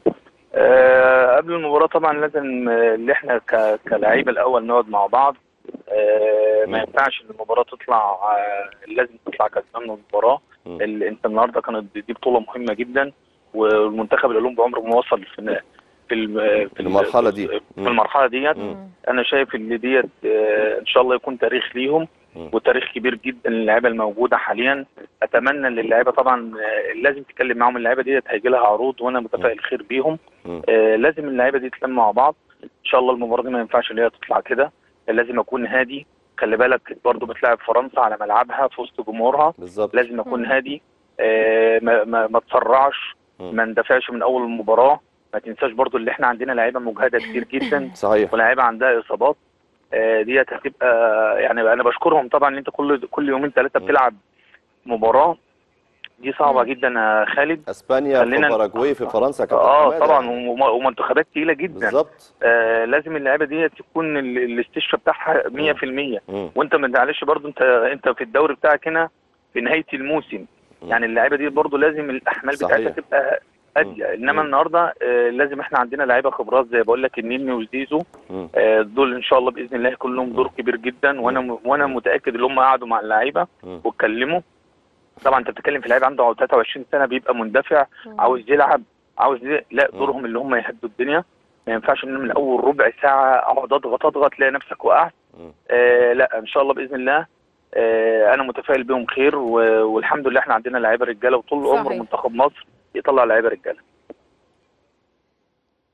آه قبل المباراه طبعا لازم آه، اللي احنا ك- كلاعيبه الاول نقعد مع بعض آه ما مم. ينفعش ان المباراه تطلع آه لازم تطلع كسبان من المباراه مم. ال- انت النهارده كانت دي بطوله مهمه جدا والمنتخب الاولمبي عمره ما وصل في في الم- في المرحلة دي. في مم. المرحله ديت مم. انا شايف ان ديت آه، ان شاء الله يكون تاريخ ليهم مم. وتاريخ كبير جدا للعيبه الموجوده حاليا اتمنى ان اللعيبه طبعا آه، لازم تتكلم معاهم اللعيبه ديت هيجي لها عروض وانا متفائل خير بيهم مم. آه، لازم اللعيبه دي تتلم مع بعض ان شاء الله المباراه دي ما ينفعش ان هي تطلع كده لازم اكون هادي خلي بالك برضو بتلعب فرنسا على ملعبها في وسط جمهورها بالظبط لازم اكون مم. هادي آه، ما ما, ما تسرعش مم. ما ندافعش من اول المباراه ما تنساش برضو اللي احنا عندنا لعيبه مجهده كتير جدا صحيح ولاعيبه عندها اصابات آه، ديت هتبقى يعني انا بشكرهم طبعا ان انت كل كل يومين ثلاثه م. بتلعب مباراه دي صعبه مم. جدا يا خالد اسبانيا في خلينا- باراجواي في فرنسا يا كابتن اه حمادة. طبعا وم- ومنتخبات تقيله جدا بالظبط آه لازم اللعيبه دي تكون ال- الاستشفاء بتاعها 100% مم. وانت ما معلش برضو انت انت في الدوري بتاعك هنا في نهايه الموسم مم. يعني اللعيبه دي برضو لازم الاحمال صحيح. بتاعتها تبقى هاديه مم. انما مم. النهارده آه لازم احنا عندنا لعيبه خبرات زي بقول لك النني وزيزو مم. آه، دول ان شاء الله باذن الله يكون لهم دور كبير جدا وانا وانا متاكد ان هم قعدوا مع اللعيبه مم. واتكلموا طبعا انت بتتكلم في لعيب عنده 23 سنه بيبقى مندفع عاوز يلعب عاوز ي... لا مم. دورهم اللي هم يهدوا الدنيا ما ينفعش ان من اول ربع ساعه اقعد اضغط اضغط تلاقي نفسك وقعت مم. آه لا ان شاء الله باذن الله آه انا متفائل بيهم خير و... والحمد لله احنا عندنا لعيبه رجاله وطول عمر صحيح. منتخب مصر يطلع لعيبه رجاله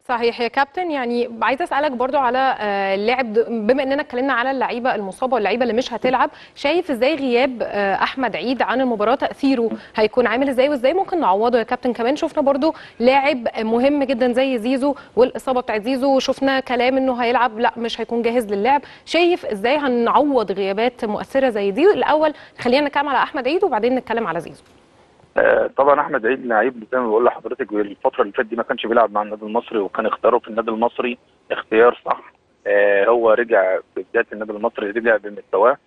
صحيح يا كابتن يعني عايزه اسالك برضو على آه، اللاعب د- بما اننا اتكلمنا على اللعيبه المصابه واللعيبه اللي مش هتلعب شايف ازاي غياب آه، احمد عيد عن المباراه تاثيره هيكون عامل ازاي وازاي ممكن نعوضه يا كابتن كمان شفنا برضو لاعب مهم جدا زي زيزو والاصابه بتاعت زيزو شفنا كلام انه هيلعب لا مش هيكون جاهز للعب شايف ازاي هنعوض غيابات مؤثره زي دي الاول خلينا نتكلم على احمد عيد وبعدين نتكلم على زيزو آه، طبعا احمد عيد لعيب زي ما بقول لحضرتك الفتره اللي فاتت دي ما كانش بيلعب مع النادي المصري وكان اختياره في النادي المصري اختيار صح آه، هو رجع في بدايه النادي المصري رجع بمستواه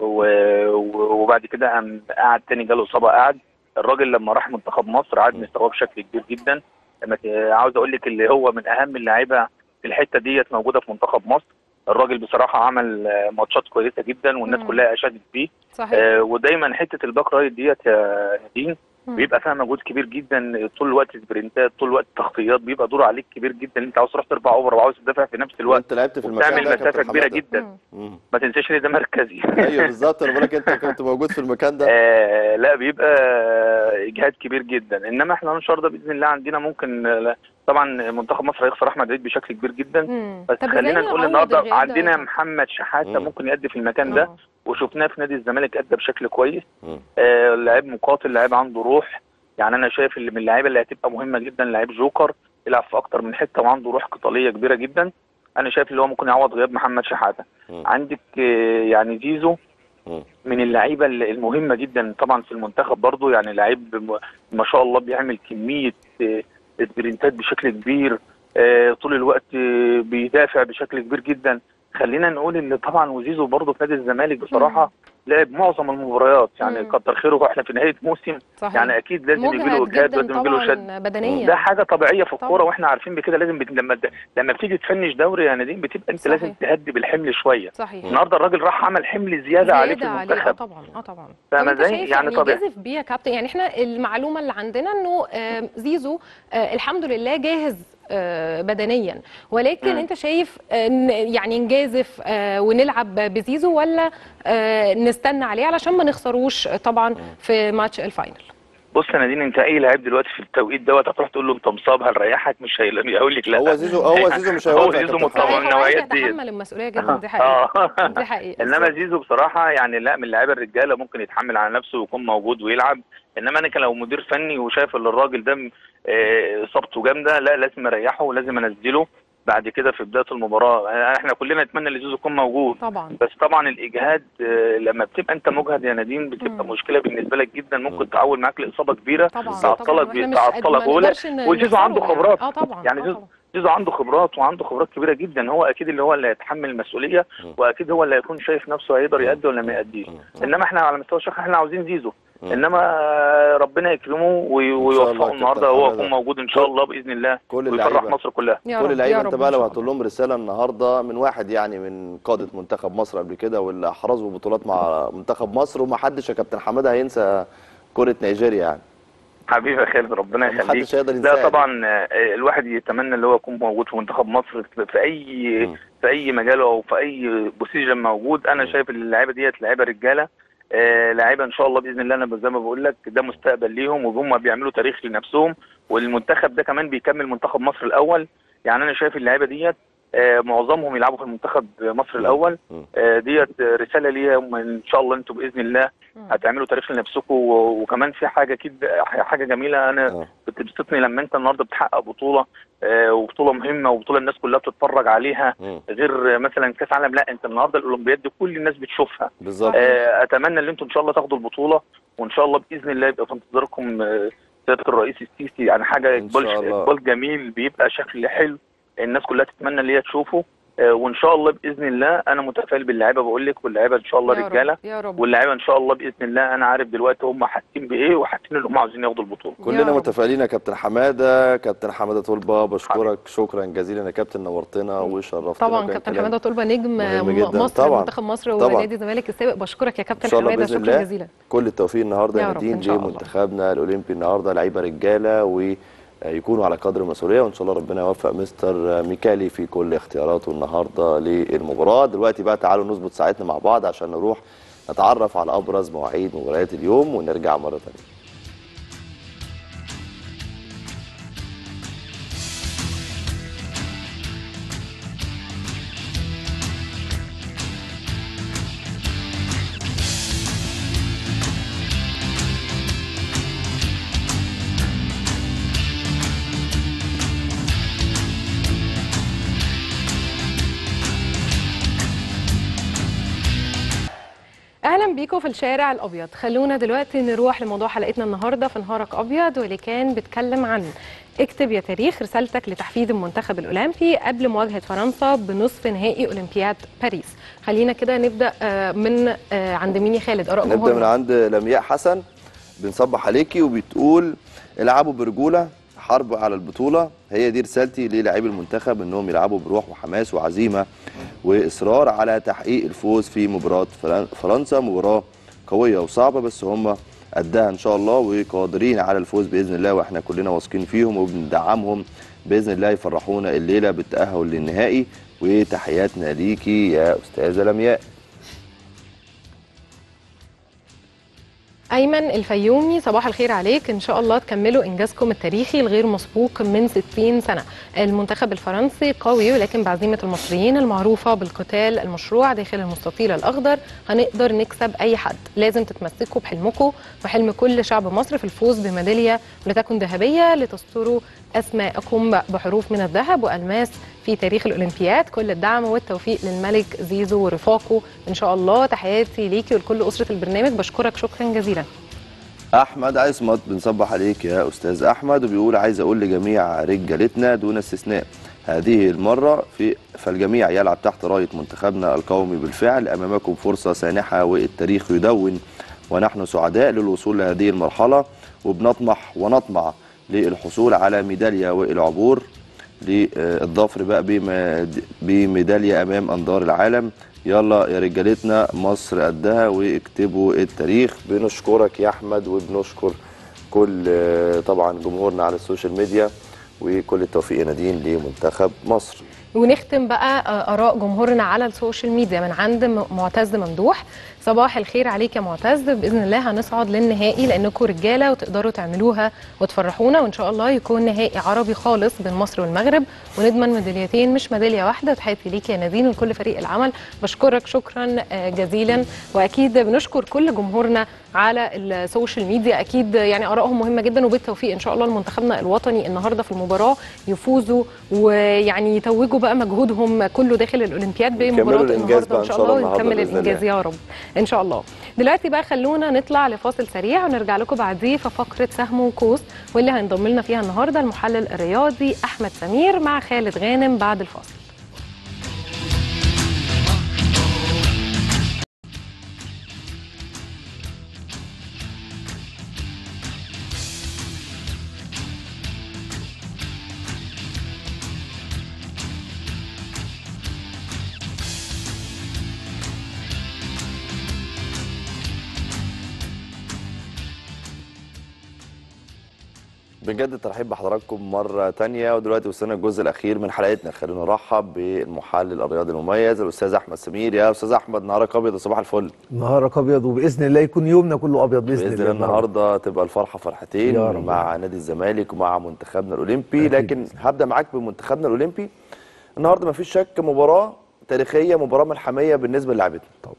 و- و- وبعد كده قام قعد تاني جاله اصابه قعد الراجل لما راح منتخب مصر عاد مستواه بشكل كبير جدا لما ت- عاوز اقول لك اللي هو من اهم اللعيبه في الحته ديت موجوده في منتخب مصر الراجل بصراحه عمل آه، ماتشات كويسه جدا والناس مم. كلها اشادت بيه صحيح آه، ودايما حته الباك رايت ديت يا نادين مم. بيبقى فيها مجهود كبير جدا طول الوقت سبرنتات طول الوقت تغطيات بيبقى دور عليك كبير جدا انت عاوز تروح ترفع اوفر وعاوز تدافع في نفس الوقت وانت لعبت في المكان وبتعمل ده يا مسافه كابتن كبيره حمادة. جدا مم. مم. ما تنساش ان ده مركزي ايوه بالظبط انا بقول لك انت كنت موجود في المكان ده آه لا بيبقى اجهاد كبير جدا انما احنا ان شاء الله باذن الله عندنا ممكن آه، لا، طبعا منتخب مصر هيخسر احمد عيد بشكل كبير جدا مم. بس طب خلينا إزاي نقول نعوض النهارده الغياب ده يا عندنا كابتن؟ محمد شحاته مم. ممكن يأدي في المكان ده آه. وشفناه في نادي الزمالك ادى بشكل كويس مم. آه لعيب مقاتل لعيب عنده روح يعني انا شايف اللي من اللعيبه اللي هتبقى مهمه جدا لعيب جوكر يلعب في اكتر من حته وعنده روح قتاليه كبيره جدا انا شايف اللي هو ممكن يعوض غياب محمد شحاته مم. عندك آه يعني زيزو مم. من اللعيبه ال- المهمه جدا طبعا في المنتخب برضو يعني لعيب م- ما شاء الله بيعمل كميه آه، سبرنتات بشكل كبير آه، طول الوقت آه، بيدافع بشكل كبير جدا خلينا نقول ان طبعا وزيزو برضو في نادي الزمالك بصراحه لعب معظم المباريات يعني مم. كتر خيره احنا في نهايه موسم صحيح يعني اكيد لازم يجي له مجهد اجهاد جدا لازم يجي له شد طبعا بدنيا ده حاجه طبيعيه في الكوره طبعا. واحنا عارفين بكده لازم بت... لما لما بتيجي تفنش دوري يا نادين بتبقى انت صحيح. لازم تهدي بالحمل شويه صحيح النهارده الراجل راح عمل حمل زياده, عليه في اه المنتخب طبعا اه طبعا فاهمة طب انت ازاي؟ شايف يعني يعني طبيعي. جازف بيه يا كابتن يعني احنا المعلومه اللي عندنا انه آه، زيزو آه، الحمد لله جاهز آه، بدنيا ولكن مم. انت شايف آه، ن- يعني نجازف آه، ونلعب بزيزو ولا آه، نستنى عليه علشان ما نخسروش طبعا في ماتش الفاينل بص يا نادين انت اي لعيب دلوقتي في التوقيت دوت هتروح تقول له انت مصاب هنريحك مش هيقول هيقول لك لا هو زيزو هو زيزو مش هو هيوافق يا زيزو كابتن مطمن. حمادة. طبعا هو عايز النوعيات ديت. يتحمل المسؤوليه جدا دي حقيقه اه دي حقيقه انما زيزو بصراحه يعني لا من اللعيبه الرجاله ممكن يتحمل على نفسه ويكون موجود ويلعب انما انا لو مدير فني وشايف ان الراجل ده م- آه، اصابته جامده لا لازم اريحه ولازم انزله بعد كده في بدايه المباراه احنا كلنا نتمنى ان زيزو يكون موجود طبعا بس طبعا الاجهاد آه، لما بتبقى انت مجهد يا نادين بتبقى مم. مشكله بالنسبه لك جدا ممكن تعول معاك لاصابه كبيره طبعا تعطلك طبعا واحنا مش تعطلك ما ولا نقدرش ن- وزيزو عنده نخسره خبرات. اه طبعا يعني آه زيزو- طبعا. زيزو عنده خبرات وعنده خبرات كبيره جدا هو اكيد اللي هو اللي هيتحمل المسؤوليه مم. واكيد هو اللي هيكون شايف نفسه هيقدر يأدي ولا ما يأديش مم. انما احنا على مستوى الشخص احنا عاوزين زيزو مم. انما آه، ربنا يكرمه وي- الله ويوفقه يا النهارده كابتن هو حمادة. يكون موجود ان شاء كل- الله باذن الله كل ويفرح اللعيبه مصر كلها يا كل رب، اللعيبه يا انت رب بقى إن لو شاء هتقول الله. لهم رساله النهارده من واحد يعني من قاده منتخب مصر قبل كده واللي احرزوا بطولات مع منتخب مصر وما حدش يا كابتن حماده هينسى كره نيجيريا يعني حبيبي يا خالد ربنا ما يخليك حدش هيقدر ينساها لا طبعا آه، الواحد يتمنى اللي هو يكون موجود في منتخب مصر في في اي مم. في اي مجال او في اي بوسيجن موجود انا مم. شايف ان اللعيبه ديت لعيبه رجاله آه، لعيبه ان شاء الله باذن الله انا زي ما بقول لك ده مستقبل ليهم وهم بيعملوا تاريخ لنفسهم والمنتخب ده كمان بيكمل منتخب مصر الاول يعني انا شايف اللعيبه ديت آه، معظمهم يلعبوا في المنتخب مصر الاول مم. آه، ديت رساله ليهم ان شاء الله انتوا باذن الله مم. هتعملوا تاريخ لنفسكم و- وكمان في حاجه اكيد حاجه جميله انا آه. بتبسطني لما انت النهارده بتحقق بطوله آه، وبطوله مهمه وبطوله الناس كلها بتتفرج عليها مم. غير مثلا كاس عالم لا انت النهارده الاولمبياد دي كل الناس بتشوفها بالظبط آه، اتمنى ان انتم ان شاء الله تاخدوا البطوله وان شاء الله باذن الله يبقى في انتظاركم آه، سياده الرئيس السيسي يعني حاجه إن شاء اقبال الله. اقبال جميل بيبقى شكل حلو الناس كلها تتمنى ان هي تشوفه آه، وان شاء الله باذن الله انا متفائل باللعيبه بقول لك واللعيبه ان شاء الله يا رب، رجاله يا رب واللعيبه ان شاء الله باذن الله انا عارف دلوقتي هم حاسين بايه وحاسين ان هم عاوزين ياخدوا البطوله يا كلنا رب. متفائلين يا كابتن حماده كابتن حماده طلبه بشكرك شكرا جزيلا يا كابتن نورتنا وشرفتنا طبعا وكان كابتن كلام حماده طلبه نجم مهم م- جدا. مصر طبعا. منتخب مصر طبعا. ونادي الزمالك السابق بشكرك يا ان كابتن شاء الله حماده باذن شكرا الله جزيلا كل التوفيق النهارده يا يا رب، نادين إن شاء الله. لمنتخبنا الاولمبي النهارده لعيبه رجاله ويكونوا على قدر المسؤوليه وان شاء الله ربنا يوفق مستر ميكالي في كل اختياراته النهارده للمباراه دلوقتي بقى تعالوا نظبط ساعتنا مع بعض عشان نروح نتعرف على ابرز مواعيد مباريات اليوم ونرجع مره ثانيه بيكم في الشارع الابيض خلونا دلوقتي نروح لموضوع حلقتنا النهارده في نهارك ابيض واللي كان بيتكلم عن اكتب يا تاريخ رسالتك لتحفيز المنتخب الاولمبي قبل مواجهه فرنسا بنصف نهائي اولمبياد باريس خلينا كده نبدا آه، من آه، عند مين يا خالد اراء نبدا من جمهورنا عند لمياء حسن بنصبح عليكي وبتقول العبوا برجوله حرب على البطوله هي دي رسالتي للاعبي المنتخب انهم يلعبوا بروح وحماس وعزيمه واصرار على تحقيق الفوز في مباراه فرن- فرنسا مباراه قويه وصعبه بس هم قدها ان شاء الله وقادرين على الفوز باذن الله واحنا كلنا واثقين فيهم وبندعمهم باذن الله يفرحونا الليله بالتاهل للنهائي وتحياتنا ليكي يا استاذه لمياء ايمن الفيومي صباح الخير عليك ان شاء الله تكملوا انجازكم التاريخي الغير مسبوق من 60 سنه المنتخب الفرنسي قوي ولكن بعزيمه المصريين المعروفه بالقتال المشروع داخل المستطيل الاخضر هنقدر نكسب اي حد لازم تتمسكوا بحلمكم وحلم كل شعب مصر في الفوز بميداليه لتكن ذهبيه لتستروا اسماءكم بحروف من الذهب والماس في تاريخ الاولمبياد كل الدعم والتوفيق للملك زيزو ورفاقه ان شاء الله تحياتي ليكي ولكل اسره البرنامج بشكرك شكرا جزيلا احمد عصمت بنصبح عليك يا استاذ احمد وبيقول عايز اقول لجميع رجالتنا دون استثناء هذه المره في فالجميع يلعب تحت رايه منتخبنا القومي بالفعل امامكم فرصه سانحه والتاريخ يدون ونحن سعداء للوصول لهذه المرحله وبنطمح ونطمع للحصول على ميداليه والعبور للظفر بقى بم- بميداليه امام انظار العالم يلا يا رجالتنا مصر قدها واكتبوا التاريخ بنشكرك يا احمد وبنشكر كل آه، طبعا جمهورنا على السوشيال ميديا وكل التوفيق يا نادين لمنتخب مصر ونختم بقى آه، اراء جمهورنا على السوشيال ميديا من عند م- معتز ممدوح صباح الخير عليك يا معتز باذن الله هنصعد للنهائي لانكم رجاله وتقدروا تعملوها وتفرحونا وان شاء الله يكون نهائي عربي خالص بين مصر والمغرب ونضمن ميداليتين مش ميداليه واحده تحياتي ليك يا نادين ولكل فريق العمل بشكرك شكرا آه، جزيلا واكيد بنشكر كل جمهورنا على السوشيال ميديا اكيد يعني ارائهم مهمه جدا وبالتوفيق ان شاء الله لمنتخبنا الوطني النهارده في المباراه يفوزوا ويعني يتوجوا بقى مجهودهم كله داخل الاولمبياد يكملوا بمباراه الإنجاز النهارده بقى ان إن شاء شاء الله الله النهاردة ونكمل بإذن الله. الانجاز يا رب ان شاء الله دلوقتي بقى خلونا نطلع لفاصل سريع ونرجع لكم بعديه في فقره سهم وقوس واللي هينضم لنا فيها النهارده المحلل الرياضي احمد سمير مع خالد غانم بعد الفاصل بنجدد الترحيب بحضراتكم مرة تانية ودلوقتي وصلنا الجزء الأخير من حلقتنا خلينا نرحب بالمحلل الرياضي المميز الأستاذ أحمد سمير يا أستاذ أحمد نهارك أبيض صباح الفل نهارك ابيض وباذن الله يكون يومنا كله ابيض باذن, بإذن الله الله النهاردة تبقى الفرحة فرحتين يا رب. مع نادي الزمالك ومع منتخبنا الأولمبي أكيد. لكن هبدأ معاك بمنتخبنا الأولمبي النهاردة مفيش شك مباراة تاريخية مباراة ملحمية بالنسبة للاعبتنا طبعا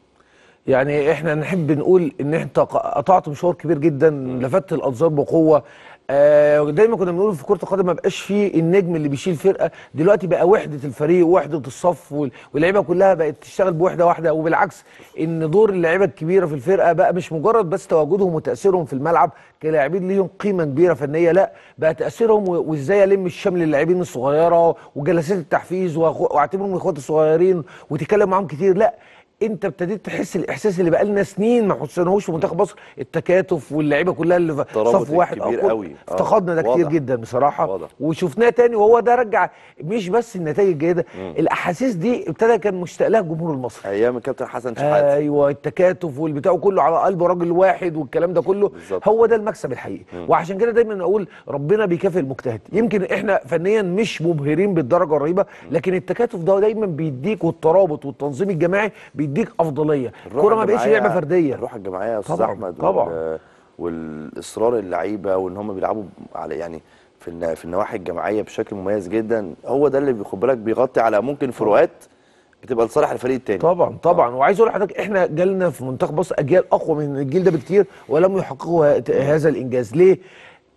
يعني احنا نحب نقول ان انت قطعت مشوار كبير جدا لفت الانظار بقوه آه دايما كنا بنقول في كره القدم ما بقاش فيه النجم اللي بيشيل فرقه دلوقتي بقى وحده الفريق ووحده الصف وال- واللعيبه كلها بقت تشتغل بوحده واحده وبالعكس ان دور اللعيبه الكبيره في الفرقه بقى مش مجرد بس تواجدهم وتاثيرهم في الملعب كلاعبين ليهم قيمه كبيره فنيه لا بقى تاثيرهم و- وازاي الم الشمل اللاعبين الصغيره وجلسات التحفيز وأخو- واعتبرهم اخواتي الصغيرين وتتكلم معاهم كتير لا انت ابتديت تحس الاحساس اللي بقى لنا سنين ما حسناهوش في منتخب مصر التكاتف واللعيبه كلها اللي في الترابط صف واحد الكبير كل- قوي. آه، افتقدنا ده كتير واضح. جدا بصراحه واضح. وشفناه تاني وهو ده رجع مش بس النتائج الجيده الاحاسيس دي ابتدى كان مشتاق لها الجمهور المصري أيام الكابتن حسن شحاتة ايوه التكاتف والبتاع كله على قلب راجل واحد والكلام ده كله بالظبط. هو ده المكسب الحقيقي وعشان كده دايما اقول ربنا بيكافئ المجتهد يمكن احنا فنيا مش مبهرين بالدرجه الرهيبه لكن التكاتف ده دايما بيديك والترابط والتنظيم الجماعي بيديك افضليه الروح الكوره ما بقتش الجماعية- لعبه فرديه الروح الجماعيه يا استاذ طبعاً، احمد طبعاً. وال- والاصرار اللعيبه وان هم بيلعبوا على يعني في النا- في النواحي الجماعيه بشكل مميز جدا هو ده اللي بيخد بالك بيغطي على ممكن فروقات بتبقى لصالح الفريق التاني طبعا طبعا وعايز اقول لحضرتك احنا جالنا في منتخب مصر اجيال اقوى من الجيل ده بكتير ولم يحققوا ه- هذا الانجاز ليه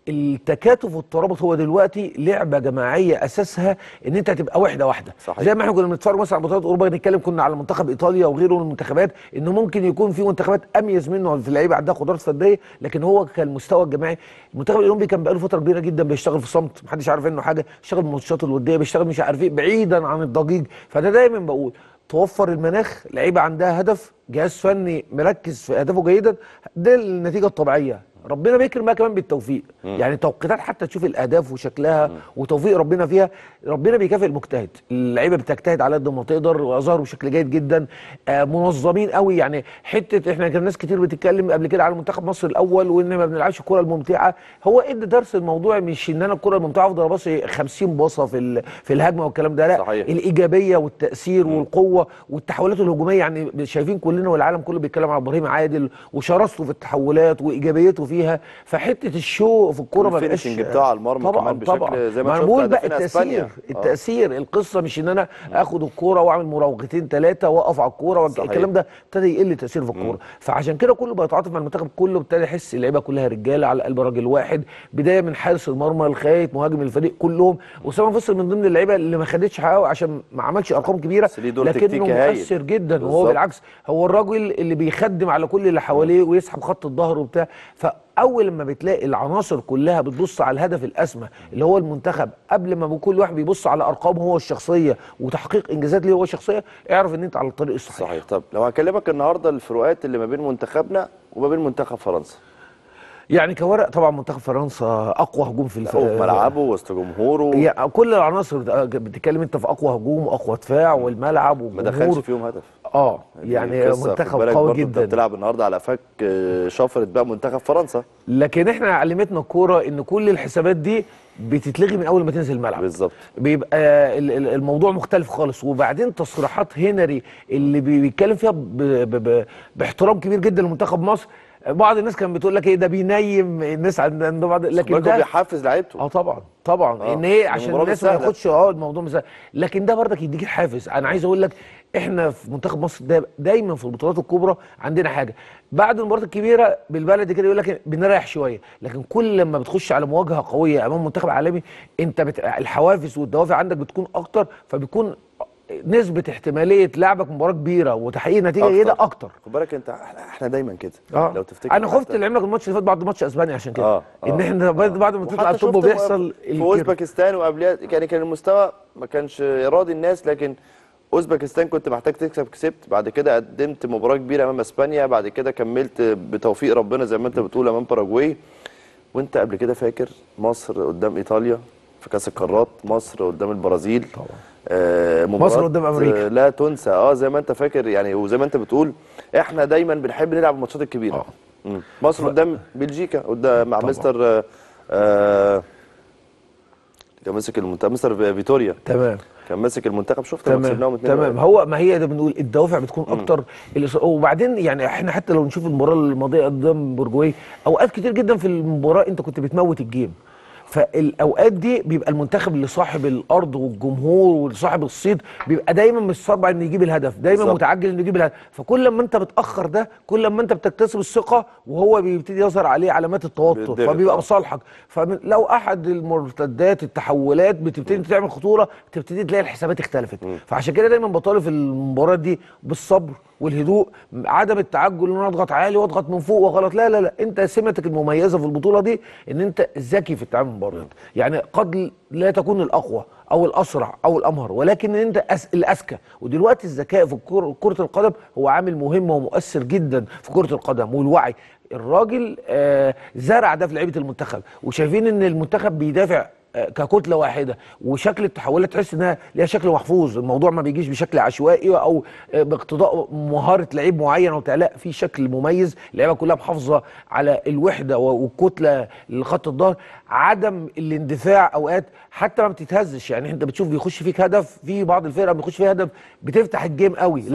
التكاتف والترابط هو دلوقتي لعبه جماعيه اساسها ان انت هتبقى وحده واحده صحيح. زي ما احنا كنا بنتفرج مثلا على بطولات اوروبا نتكلم كنا على منتخب ايطاليا وغيره من المنتخبات انه ممكن يكون في منتخبات اميز منه في اللعيبه عندها قدرات فرديه لكن هو كان المستوى الجماعي المنتخب الاولمبي كان بقاله فتره كبيره جدا بيشتغل في صمت محدش عارف عنه حاجه بيشتغل بالماتشات الوديه بيشتغل مش عارف ايه بعيدا عن الضجيج فده دايما بقول توفر المناخ لعيبه عندها هدف جهاز فني مركز في اهدافه جيدا ده النتيجه الطبيعيه ربنا بيكرم بقى كمان بالتوفيق يعني توقيتات حتى تشوف الاهداف وشكلها وتوفيق ربنا فيها ربنا بيكافئ المجتهد اللعيبه بتجتهد على قد ما تقدر وظهروا بشكل جيد جدا آه منظمين قوي يعني حته احنا كان ناس كتير بتتكلم قبل كده على منتخب مصر الاول وان ما بنلعبش الكره الممتعه هو ادى درس الموضوع مش ان انا الكره الممتعه افضل اباصي 50 باصه في ال- في الهجمه والكلام ده لا صحيح. الايجابيه والتاثير والقوه والتحولات الهجوميه يعني شايفين كلنا والعالم كله بيتكلم على ابراهيم عادل وشراسته في التحولات وايجابيته فيها فحته الشو في الكوره ما بقاش والفينشنج بتاعه على المرمى طبعا كمان بشكل طبعا زي ما ما شفت بقول بقى هدفين التاثير أسبانيا. آه. التاثير القصه مش ان انا اخد الكوره واعمل مراوغتين ثلاثه واقف على الكوره صحيح. الكلام ده ابتدى يقل تاثير في الكوره فعشان كده كله بيتعاطف مع المنتخب كله ابتدى يحس اللعيبه كلها رجاله على قلب راجل واحد بدايه من حارس المرمى لغايه مهاجم الفريق كلهم اسامه فصل من ضمن اللعيبه اللي ما خدتش حقه عشان ما عملش ارقام كبيره بس ليه دور لكنه تكتيكي هايل. مؤثر جدا وهو بالظبط. بالعكس هو الراجل اللي بيخدم على كل اللي حواليه ويسحب خط الظهر وبتاع فاول لما بتلاقي العناصر كلها بتبص على الهدف الاسمى اللي هو المنتخب قبل ما كل واحد بيبص على ارقامه هو الشخصيه وتحقيق انجازات ليه هو الشخصيه اعرف ان انت على الطريق الصحيح صحيح طب لو هكلمك النهارده الفروقات اللي ما بين منتخبنا وما بين منتخب فرنسا يعني كورق طبعا منتخب فرنسا اقوى هجوم في الف... في ملعبه وسط جمهوره يعني كل العناصر ده- بتتكلم انت في اقوى هجوم واقوى دفاع والملعب ما دخلش والجمهور فيهم هدف اه دي يعني قصة، خد منتخب بالك قوي برضه انت جدا بتلعب النهارده على فك آه، شفره بقى منتخب فرنسا لكن احنا علمتنا الكوره ان كل الحسابات دي بتتلغي من اول ما تنزل الملعب بالظبط بيبقى ال- ال- الموضوع مختلف خالص وبعدين تصريحات هنري اللي بي- بيتكلم فيها ب ب ب باحترام كبير جدا لمنتخب مصر بعض الناس كانت بتقول لك ايه ده بينيم الناس عند عند بعض لكن لكن ده بيحفز لعيبته اه طبعا طبعا آه، ان ايه دي عشان مباراة الناس ما سهلة. ياخدش اه الموضوع مثلا لكن ده برضك يديك الحافز انا عايز اقول لك احنا في منتخب مصر دا دايما في البطولات الكبرى عندنا حاجه بعد المباريات الكبيره بالبلدي كده يقول لك بنريح شويه لكن كل لما بتخش على مواجهه قويه امام منتخب عالمي انت بت... الحوافز والدوافع عندك بتكون اكتر فبيكون نسبه احتماليه لعبك مباراه كبيره وتحقيق نتيجه أكتر. جيده اكتر خد بالك انت احنا احنا دايما كده اه لو تفتكر انا خفت حتى- اللي عملك الماتش اللي فات بعد ماتش اسبانيا عشان كده آه، ان آه، احنا بعد بعد ما تطلع وحتى الطب شفت وبيحصل في الكير. اوزبكستان وقبلها يعني كان المستوى ما كانش راضي الناس لكن اوزبكستان كنت محتاج تكسب كسبت بعد كده قدمت مباراه كبيره امام اسبانيا بعد كده كملت بتوفيق ربنا زي ما انت بتقول امام باراجواي وانت قبل كده فاكر مصر قدام ايطاليا في كاس القارات مصر قدام البرازيل طبعا. آه مباراة مصر قدام أمريكا. آه لا تنسى اه زي ما انت فاكر يعني وزي ما انت بتقول احنا دايما بنحب نلعب الماتشات الكبيره آه. مم. مصر قدام بلجيكا قدام مع طبعا. مستر آه آه كان ماسك المنتخب مستر فيتوريا تمام كان ماسك المنتخب شفت لما تمام كسبناهم اتنين تمام هو ما هي ده بنقول الدوافع بتكون اكتر الإص- وبعدين يعني احنا حتى لو نشوف المباراه الماضيه قدام برجواي اوقات كتير جدا في المباراه انت كنت بتموت الجيم فالاوقات دي بيبقى المنتخب اللي صاحب الارض والجمهور وصاحب الصيت بيبقى دايما مصربع انه يجيب الهدف دايما بالظبط. متعجل انه يجيب الهدف فكل لما انت بتاخر ده كل لما انت بتكتسب الثقه وهو بيبتدي يظهر عليه علامات التوتر بيتضغط، فبيبقى آه. بصالحك فلو احد المرتدات التحولات بتبتدي تعمل خطوره تبتدي تلاقي الحسابات اختلفت فعشان كده دايما بطالب في المباريات دي بالصبر والهدوء عدم التعجل ان انا اضغط عالي واضغط من فوق وغلط لا لا لا انت سمتك المميزه في البطوله دي ان انت ذكي في التعامل مع المباريات يعني قد لا تكون الاقوى او الاسرع او الامهر ولكن انت أس... الاذكى ودلوقتي الذكاء في الكر... كره القدم هو عامل مهم ومؤثر جدا في كره القدم والوعي الراجل آه زرع ده في لعيبه المنتخب وشايفين ان المنتخب بيدافع آه، ككتله واحده وشكل التحولات تحس انها ليها شكل محفوظ الموضوع ما بيجيش بشكل عشوائي او آه، باقتضاء مهاره لعيب معين وبتاع لا في شكل مميز اللعيبه كلها محافظه على الوحده و- والكتله لخط الظهر عدم الاندفاع اوقات حتى ما بتتهزش يعني انت بتشوف بيخش فيك هدف في بعض الفرق بيخش فيها هدف بتفتح الجيم قوي لا صحيح.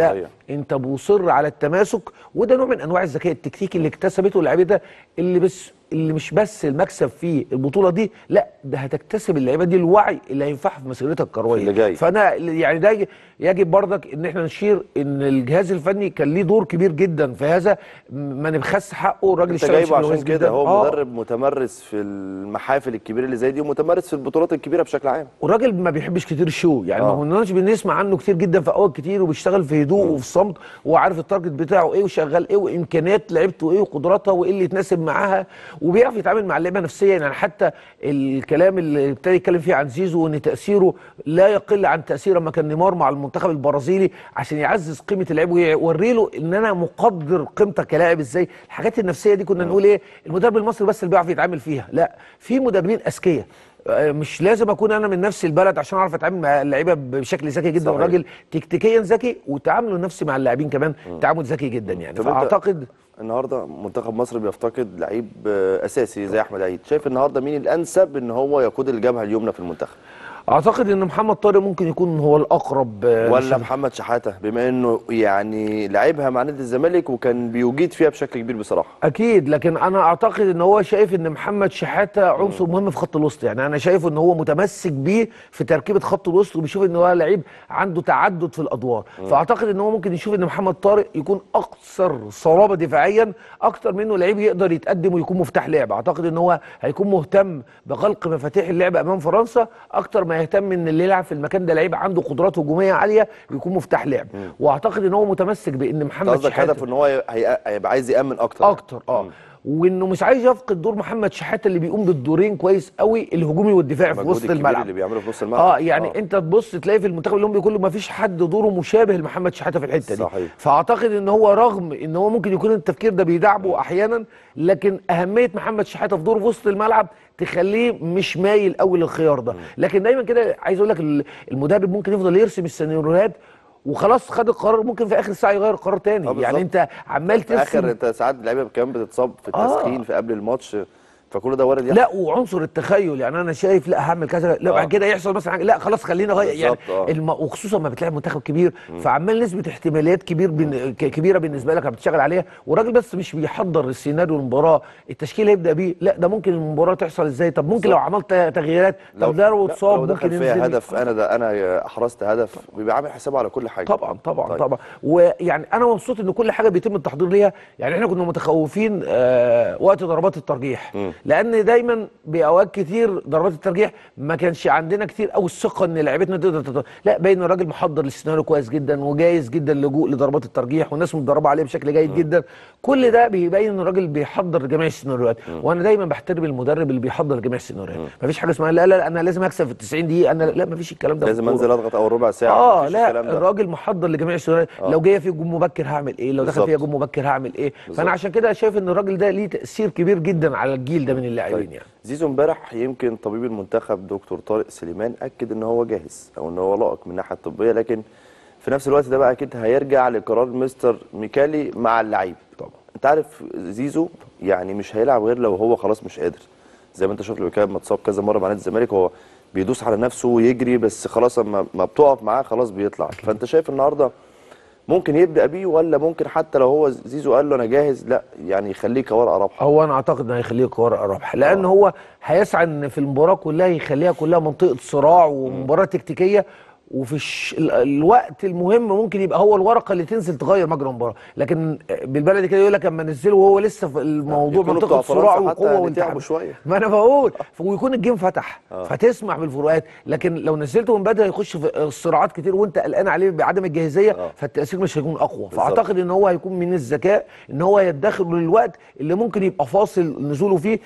انت مصر على التماسك وده نوع من انواع الذكاء التكتيكي اللي اكتسبته اللعيبه ده اللي بس اللي مش بس المكسب في البطوله دي لا ده هتكتسب اللعيبه دي الوعي اللي هينفعها في مسيرتها الكرويه اللي جاي. فانا يعني ده يجب برضك ان احنا نشير ان الجهاز الفني كان ليه دور كبير جدا في هذا ما نبخس حقه الراجل انت اشتغل جايبه بشكل عشان كويس كده جدا. هو آه. مدرب متمرس في المحافل الكبيره اللي زي دي ومتمرس في البطولات الكبيره بشكل عام والراجل ما بيحبش كتير الشو يعني آه. ما كناش بنسمع عنه كتير جدا في اوقات كتير وبيشتغل في هدوء وفي صمت وعارف التارجت بتاعه ايه وشغال ايه وامكانيات لعيبته ايه وقدراتها وايه اللي يتناسب معاها وبيعرف يتعامل مع اللعيبه نفسيا يعني حتى الكلام اللي ابتدى يتكلم فيه عن زيزو وان تاثيره لا يقل عن تاثير لما كان نيمار مع المنتخب البرازيلي عشان يعزز قيمه اللعيب ويوري له ان انا مقدر قيمتك كلاعب ازاي الحاجات النفسيه دي كنا نقول ايه المدرب المصري بس اللي بيعرف يتعامل فيها لا في مدربين اذكياء آه، مش لازم اكون انا من نفس البلد عشان اعرف اتعامل مع اللعيبه بشكل ذكي جدا صحيح. والراجل تكتيكيا ذكي وتعامله النفسي مع اللاعبين كمان تعامل ذكي جدا يعني طب انت- فاعتقد النهارده منتخب مصر بيفتقد لعيب آه، اساسي زي احمد عيد شايف النهارده مين الانسب ان هو يقود الجبهه اليمنى في المنتخب اعتقد ان محمد طارق ممكن يكون هو الاقرب آه، ولا لشغف. محمد شحاته بما انه يعني لعبها مع نادي الزمالك وكان بيجيد فيها بشكل كبير بصراحه اكيد لكن انا اعتقد ان هو شايف ان محمد شحاته عنصر مهم في خط الوسط يعني انا شايف ان هو متمسك بيه في تركيبه خط الوسط وبيشوف ان هو لعيب عنده تعدد في الادوار فاعتقد ان هو ممكن يشوف ان محمد طارق يكون اكثر صلابه دفاعيا اكتر منه لعيب يقدر يتقدم ويكون مفتاح لعب اعتقد ان هو هيكون مهتم بغلق مفاتيح اللعب امام فرنسا اكتر ما يهتم ان اللي يلعب في المكان ده لعيب عنده قدرات هجوميه عاليه ويكون مفتاح لعب واعتقد ان هو متمسك بان انت محمد قصدك شحاته هدفه ان هو هي- هيبقى عايز يامن اكتر اكتر اه وانه مش عايز يفقد دور محمد شحاته اللي بيقوم بالدورين كويس قوي الهجومي والدفاعي في المجهود وسط الكبير الملعب اللي بيعمله في نص الملعب اه يعني آه. انت تبص تلاقي في المنتخب الاولمبي كله ما فيش حد دوره مشابه لمحمد شحاته في الحته دي صحيح. فاعتقد ان هو رغم ان هو ممكن يكون التفكير ده بيدعبه احيانا لكن اهميه محمد شحاته في دوره في وسط الملعب تخليه مش مايل قوي للخيار ده لكن دايما كده عايز اقول لك ال- المدرب ممكن يفضل يرسم السيناريوهات وخلاص خد القرار ممكن في اخر ساعه يغير قرار آه تاني بالظبط. يعني انت عمال في اخر ترسم انت ساعات اللعيبه كمان بتتصاب في آه. التسخين في قبل الماتش فكل ده وارد يحصل لا وعنصر التخيل يعني انا شايف لا هعمل كذا لا آه. بعد كده يحصل مثلا حاجة، لا خلاص خلينا غير يعني بالظبط، آه. الم... وخصوصا ما بتلاعب منتخب كبير فعمال نسبه احتماليات كبير بن... ك- كبيره بالنسبه لك بتشتغل عليها والراجل بس مش بيحضر السيناريو المباراه التشكيل هيبدا بيه لا ده ممكن المباراه تحصل ازاي طب ممكن لو عملت تغييرات طب ده لو لا، اتصاب لو ممكن دخل فيها ينزل هدف انا ده انا احرزت هدف بيبقى عامل حسابه على كل حاجه طبعا طبعا طيب. طبعا ويعني انا مبسوط ان كل حاجه بيتم التحضير ليها يعني احنا كنا متخوفين آه وقت ضربات الترجيح لان دايما باوقات كتير ضربات الترجيح ما كانش عندنا كتير قوي الثقه ان لعيبتنا تقدر تت... لا باين إن الراجل محضر السيناريو كويس جدا وجايز جدا اللجوء لضربات الترجيح والناس متدربه عليه بشكل جيد جدا كل ده بيبين ان الراجل بيحضر جميع السيناريوهات وانا دايما بحترم المدرب اللي بيحضر جميع السيناريوهات مفيش حاجه اسمها لا لا انا لازم اكسب في ال 90 دقيقه انا لا مفيش الكلام ده في لازم الكورة. انزل اضغط اول ربع ساعه اه مفيش لا الكلام ده. الراجل محضر لجميع السيناريوهات لو جايه في جون مبكر هعمل ايه لو دخل بالظبط. فيها جون مبكر هعمل ايه فانا عشان كده شايف ان الراجل ده ليه تاثير كبير جدا على الجيل ده من اللاعبين طيب. يعني زيزو امبارح يمكن طبيب المنتخب دكتور طارق سليمان اكد ان هو جاهز او ان هو لائق من الناحيه الطبيه لكن في نفس الوقت ده بقى اكيد هيرجع لقرار مستر ميكالي مع اللعيب طبعا انت عارف زيزو يعني مش هيلعب غير لو هو خلاص مش قادر زي ما انت شفت لو كان متصاب كذا مره مع نادي الزمالك هو بيدوس على نفسه ويجري بس خلاص اما ما بتقف معاه خلاص بيطلع فانت شايف النهارده ممكن يبدا بيه ولا ممكن حتى لو هو زيزو قال له انا جاهز لا يعني يخليه كورقه رابحه هو انا اعتقد انه هيخليه ورقه رابحه لان هو هيسعى ان في المباراه كلها يخليها كلها منطقه صراع ومباراه تكتيكيه وفي الش... ال- الوقت المهم ممكن يبقى هو الورقه اللي تنزل تغير مجرى المباراه لكن بالبلدي كده يقول لك اما نزله وهو لسه في الموضوع يكونوا منطقه بتوع فرنسا صراع حتى وقوه يعني والتحام تعبوا شوية. ما انا بقول ويكون الجيم فتح فتسمح بالفروقات لكن لو نزلته من بدري هيخش في صراعات كتير وانت قلقان عليه بعدم الجاهزيه آه. فالتاثير مش هيكون اقوى فاعتقد ان هو هيكون من الذكاء ان هو يدخر للوقت اللي ممكن يبقى فاصل نزوله فيه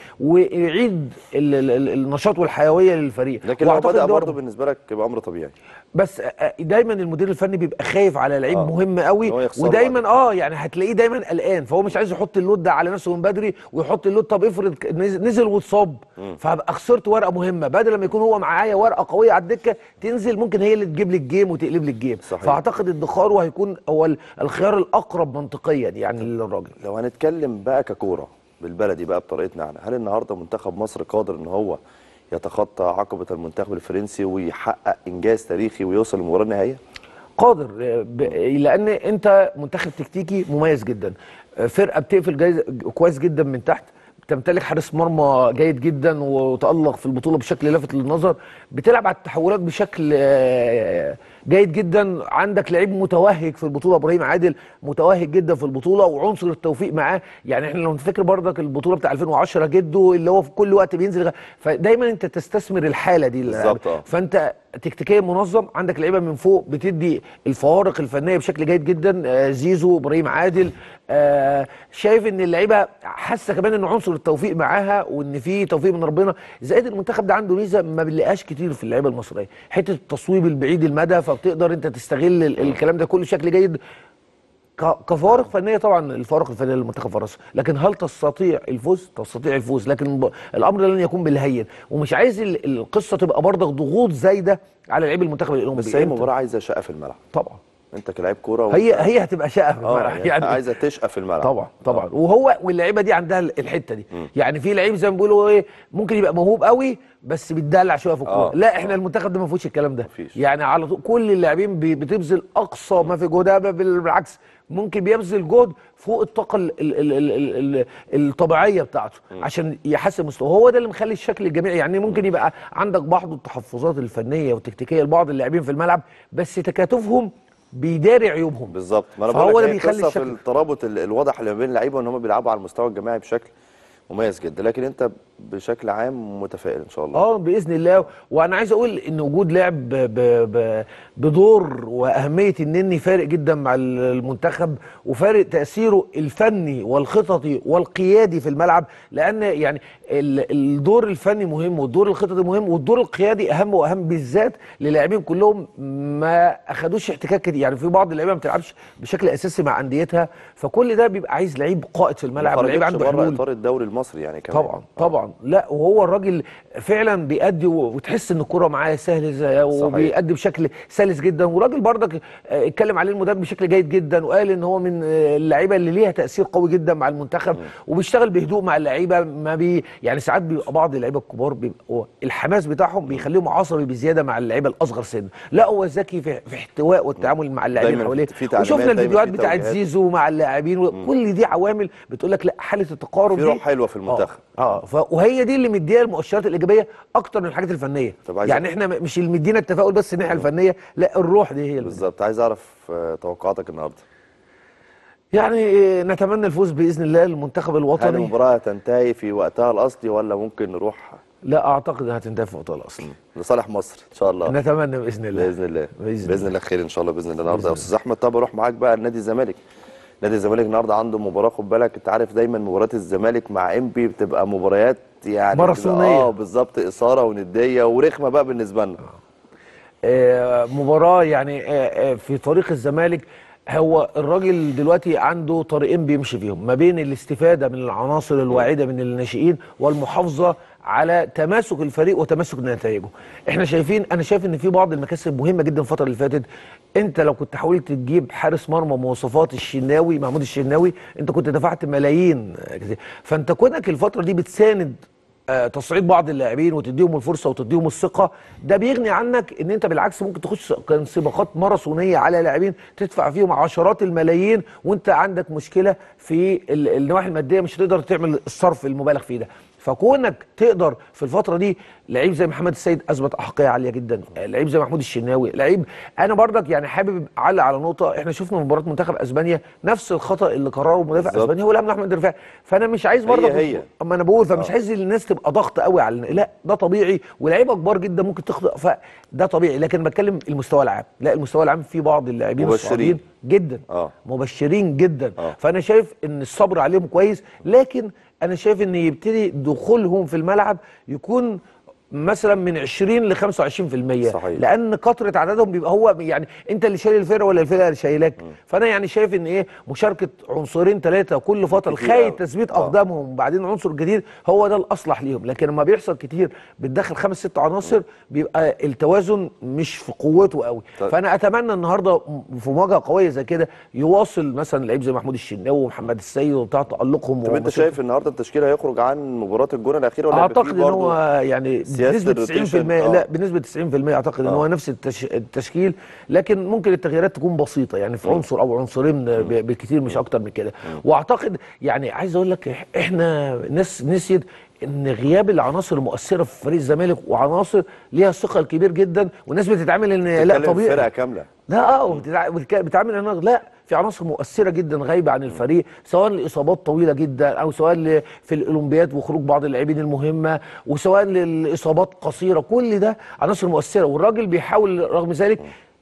ويعيد ال- ال- ال- النشاط والحيويه للفريق لكن لو وأعتقد بدا ده برضه بالنسبه لك يبقى امر طبيعي بس آه، دايما المدير الفني بيبقى خايف على لعيب آه. مهم قوي إن هو يخسره ودايما بعد اه يعني هتلاقيه دايما قلقان فهو مش عايز يحط اللود ده على نفسه من بدري ويحط اللود طب افرض ك- نزل نزل واتصاب فهبقى خسرت ورقه مهمه بدل ما يكون هو معايا ورقه قويه على الدكه تنزل ممكن هي اللي تجيب لي الجيم وتقلب لي الجيم صحيح. فاعتقد ادخاره هيكون هو ال- الخيار الاقرب منطقيا يعني للراجل لو هنتكلم بقى ككوره بالبلدي بقى بطريقتنا احنا هل النهارده منتخب مصر قادر ان هو يتخطى عقبه المنتخب الفرنسي ويحقق انجاز تاريخي ويوصل للمباراه النهائيه قادر آه، ب... لان انت منتخب تكتيكي مميز جدا آه، فرقه بتقفل جايز... كويس جدا من تحت بتمتلك حارس مرمى جيد جدا وتألق في البطوله بشكل لافت للنظر بتلعب على التحولات بشكل آه، جيد جدا عندك لعيب متوهج في البطوله ابراهيم عادل متوهج جدا في البطوله وعنصر التوفيق معاه يعني احنا لو نفتكر برضك البطوله بتاع 2010 جده اللي هو في كل وقت بينزل غ- فدايما انت تستثمر الحاله دي بالظبط، اه. فانت تكتيكيا منظم عندك لعيبه من فوق بتدي الفوارق الفنيه بشكل جيد جدا آه، زيزو ابراهيم عادل آه، شايف ان اللعيبه حاسه كمان ان عنصر التوفيق معاها وان في توفيق من ربنا زائد المنتخب ده عنده ميزه ما بنلاقيهاش كتير في اللعيبه المصريه حته التصويب البعيد المدى فبتقدر انت تستغل ال- الكلام ده كله بشكل جيد ك- كفوارق فنيه طبعا الفوارق الفنيه للمنتخب فرنسا لكن هل تستطيع الفوز تستطيع الفوز لكن ب- الامر لن يكون بالهين ومش عايز ال- القصه تبقى برضك ضغوط زايده على لعيب المنتخب الاولمبي بس هي أنت- مباراه عايزه شقه في الملعب طبعا انت كلاعب كوره و... هي هي هتبقى شقه في اه الملعب يعني عايزه تشقى في الملعب طبعا طبعا وهو واللعيبه دي عندها الحته دي يعني في لعيب زي ما بيقولوا ايه ممكن يبقى موهوب قوي بس بيتدلع شويه في الكوره آه، لا احنا المنتخب ده ما فيهوش الكلام ده مفيش. يعني على طول كل اللاعبين بي- بتبذل اقصى ما في جهدها بل بالعكس ممكن بيبذل جهد فوق الطاقه ال ال ال ال ال الطبيعيه بتاعته عشان يحسن مستواه هو ده اللي مخلي الشكل الجميعي يعني ممكن يبقى عندك بعض التحفظات الفنيه والتكتيكيه لبعض اللاعبين في الملعب بس تكاتفهم بيداري عيوبهم بالظبط ما انا فهو بقول ده لك بيخلي بيخلي في الشكل- الترابط ال- الواضح اللي ما بين اللعيبه ان هم بيلعبوا على المستوى الجماعي بشكل مميز جدا لكن انت بشكل عام متفائل ان شاء الله اه باذن الله وانا عايز اقول ان وجود لعب ب ب ب بدور واهميه النني فارق جدا مع المنتخب وفارق تاثيره الفني والخططي والقيادي في الملعب لان يعني ال- الدور الفني مهم والدور الخططي مهم والدور القيادي اهم واهم بالذات للاعبين كلهم ما اخدوش احتكاك كتير يعني في بعض اللعيبه ما بتلعبش بشكل اساسي مع انديتها فكل ده بيبقى عايز لعيب قائد في ما الملعب لعيب خرجتش عنده بره حلول اطار الدوري المصري يعني كمان طبعا طبعا لا وهو الراجل فعلا بيأدي و- وتحس ان الكرة معاه سهل وبيأدي بشكل سلس جدا وراجل برضك آه، اتكلم عليه المدرب بشكل جيد جدا وقال ان هو من آه، اللعيبه اللي ليها تأثير قوي جدا مع المنتخب وبيشتغل بهدوء مع اللعيبه ما بي يعني ساعات بيبقى بعض اللعيبه الكبار بيبقوا الحماس بتاعهم بيخليهم عصبي بزياده مع اللعيبه الاصغر سن لا هو ذكي في, في احتواء والتعامل مع اللاعبين دايماً حواليه في تعليمات، وشفنا دايماً الفيديوهات في بتاعت توجيهات. زيزو مع اللاعبين وكل دي عوامل بتقول لك لا حاله التقارب في دي روح حلوة في المنتخب. اه, آه ف... وهي دي اللي مديها المؤشرات الايجابيه اكتر من الحاجات الفنيه طب عايز يعني احنا م- مش اللي مدينا التفاؤل بس الناحيه الفنيه لا الروح دي هي اللي بالظبط عايز اعرف آه، توقعاتك النهارده يعني آه، نتمنى الفوز باذن الله للمنتخب هل الوطني المباراه تنتهي في وقتها الاصلي ولا ممكن نروح لا اعتقد انها هتنتهي في وقتها الاصلي لصالح مصر ان شاء الله نتمنى باذن الله باذن الله بإذن باذن الله خير ان شاء الله باذن الله النهارده يا استاذ احمد طب اروح معاك بقى لنادي الزمالك نادي الزمالك النهارده عنده مباراه خد بالك انت عارف دايما مباريات الزمالك مع انبي بتبقى مباريات يعني بتبقى- ماراثونية. اه بالظبط اثاره ونديه ورخمه بقى بالنسبه لنا آه، مباراة يعني آه، آه، في طريق الزمالك هو الراجل دلوقتي عنده طريقين بيمشي فيهم ما بين الاستفادة من العناصر الواعدة من الناشئين والمحافظة على تماسك الفريق وتماسك نتائجه احنا شايفين انا شايف ان في بعض المكاسب مهمة جدا الفترة اللي فاتت انت لو كنت حاولت تجيب حارس مرمى مواصفات الشناوي محمود الشناوي انت كنت دفعت ملايين آه، كتير فانت كونك الفترة دي بتساند آه، تصعيد بعض اللاعبين وتديهم الفرصه وتديهم الثقه ده بيغني عنك ان انت بالعكس ممكن تخش كان سباقات ماراثونيه على لاعبين تدفع فيهم عشرات الملايين وانت عندك مشكله في ال- النواحي الماديه مش هتقدر تعمل الصرف المبالغ فيه ده فكونك تقدر في الفتره دي لعيب زي محمد السيد اثبت احقيه عاليه جدا آه، لعيب زي محمود الشناوي لعيب انا برضك يعني حابب اعلق على نقطه احنا شفنا مباراه منتخب اسبانيا نفس الخطا اللي قرره مدافع بالظبط. اسبانيا هو اللي عمله احمد رفاعي فانا مش عايز هي برضك هي. اما انا بقول فمش عايز الناس تبقى ضغط قوي على لا ده طبيعي ولاعيبه كبار جدا ممكن تخطئ فده طبيعي لكن بتكلم المستوى العام لا المستوى العام في بعض اللاعبين مبشرين. الصاعدين جدا اه. مبشرين جدا اه. فانا شايف ان الصبر عليهم كويس لكن انا شايف ان يبتدي دخولهم في الملعب يكون مثلا من 20 ل 25% صحيح. لان كثره عددهم بيبقى هو يعني انت اللي شايل الفرقه ولا الفرقه اللي شايلاك فانا يعني شايف ان ايه مشاركه عنصرين ثلاثه كل فتره كتير لغايه أوي. تثبيت اه. اقدامهم وبعدين عنصر جديد هو ده الاصلح ليهم لكن لما بيحصل كتير بتدخل خمس ست عناصر بيبقى التوازن مش في قوته قوي طيب. فانا اتمنى النهارده في مواجهه قويه زي كده يواصل مثلا لعيب زي محمود الشناوي ومحمد السيد وبتاع تالقهم طب انت ومسيرته. شايف النهارده التشكيل هيخرج عن مباراه الجونه الاخيره ولا هيبقى اعتقد فيه ان برضه هو يعني سياسة سياسة بنسبه 90% الروتيشن، آه. لا بنسبه 90% اعتقد ان آه. هو نفس التش... التشكيل لكن ممكن التغييرات تكون بسيطه يعني في عنصر او عنصرين ب- بالكثير مش اكتر من كده واعتقد يعني عايز اقول لك إح- احنا ناس نسيت ان غياب العناصر المؤثره في فريق الزمالك وعناصر ليها ثقل كبير جدا والناس بتتعامل ان لا بتتكلم في فرقه طبيعي كامله لا اه وبتتع- بتك- بتعامل انها لا في عناصر مؤثره جدا غايبه عن الفريق سواء لاصابات طويله جدا او سواء ل- في الاولمبياد وخروج بعض اللاعبين المهمه وسواء للاصابات قصيره كل ده عناصر مؤثره والراجل بيحاول رغم ذلك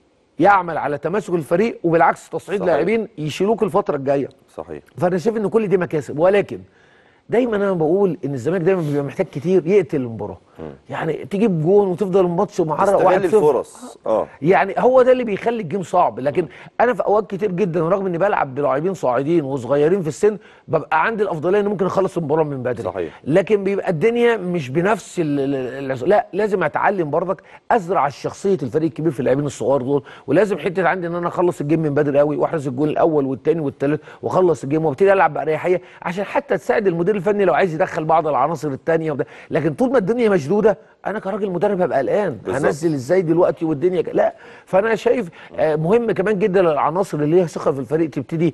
يعمل على تماسك الفريق وبالعكس تصعيد صحيح. لاعبين يشيلوك الفتره الجايه صحيح فانا شايف ان كل دي مكاسب ولكن دايما انا بقول ان الزمالك دايما بيبقى محتاج كتير يقتل المباراه يعني تجيب جون وتفضل الماتش معرق استغل واحد صفر. الفرص اه يعني هو ده اللي بيخلي الجيم صعب لكن انا في اوقات كتير جدا رغم اني بلعب بلاعبين صاعدين وصغيرين في السن ببقى عندي الافضليه ان ممكن اخلص المباراه من بدري صحيح. لكن بيبقى الدنيا مش بنفس ال ال ال لا لازم اتعلم برضك ازرع شخصيه الفريق الكبير في اللاعبين الصغار دول ولازم حته عندي ان انا اخلص الجيم من بدري قوي واحرز الجول الاول والثاني والثالث واخلص الجيم وابتدي العب باريحيه عشان حتى تساعد المدير الفني لو عايز يدخل بعض العناصر الثانيه وده لكن طول ما الدنيا مشدوده انا كراجل مدرب هبقى قلقان بالظبط. هنزل ازاي دلوقتي والدنيا ك... لا فانا شايف آه مهم كمان جدا العناصر اللي ليها ثقه في الفريق تبتدي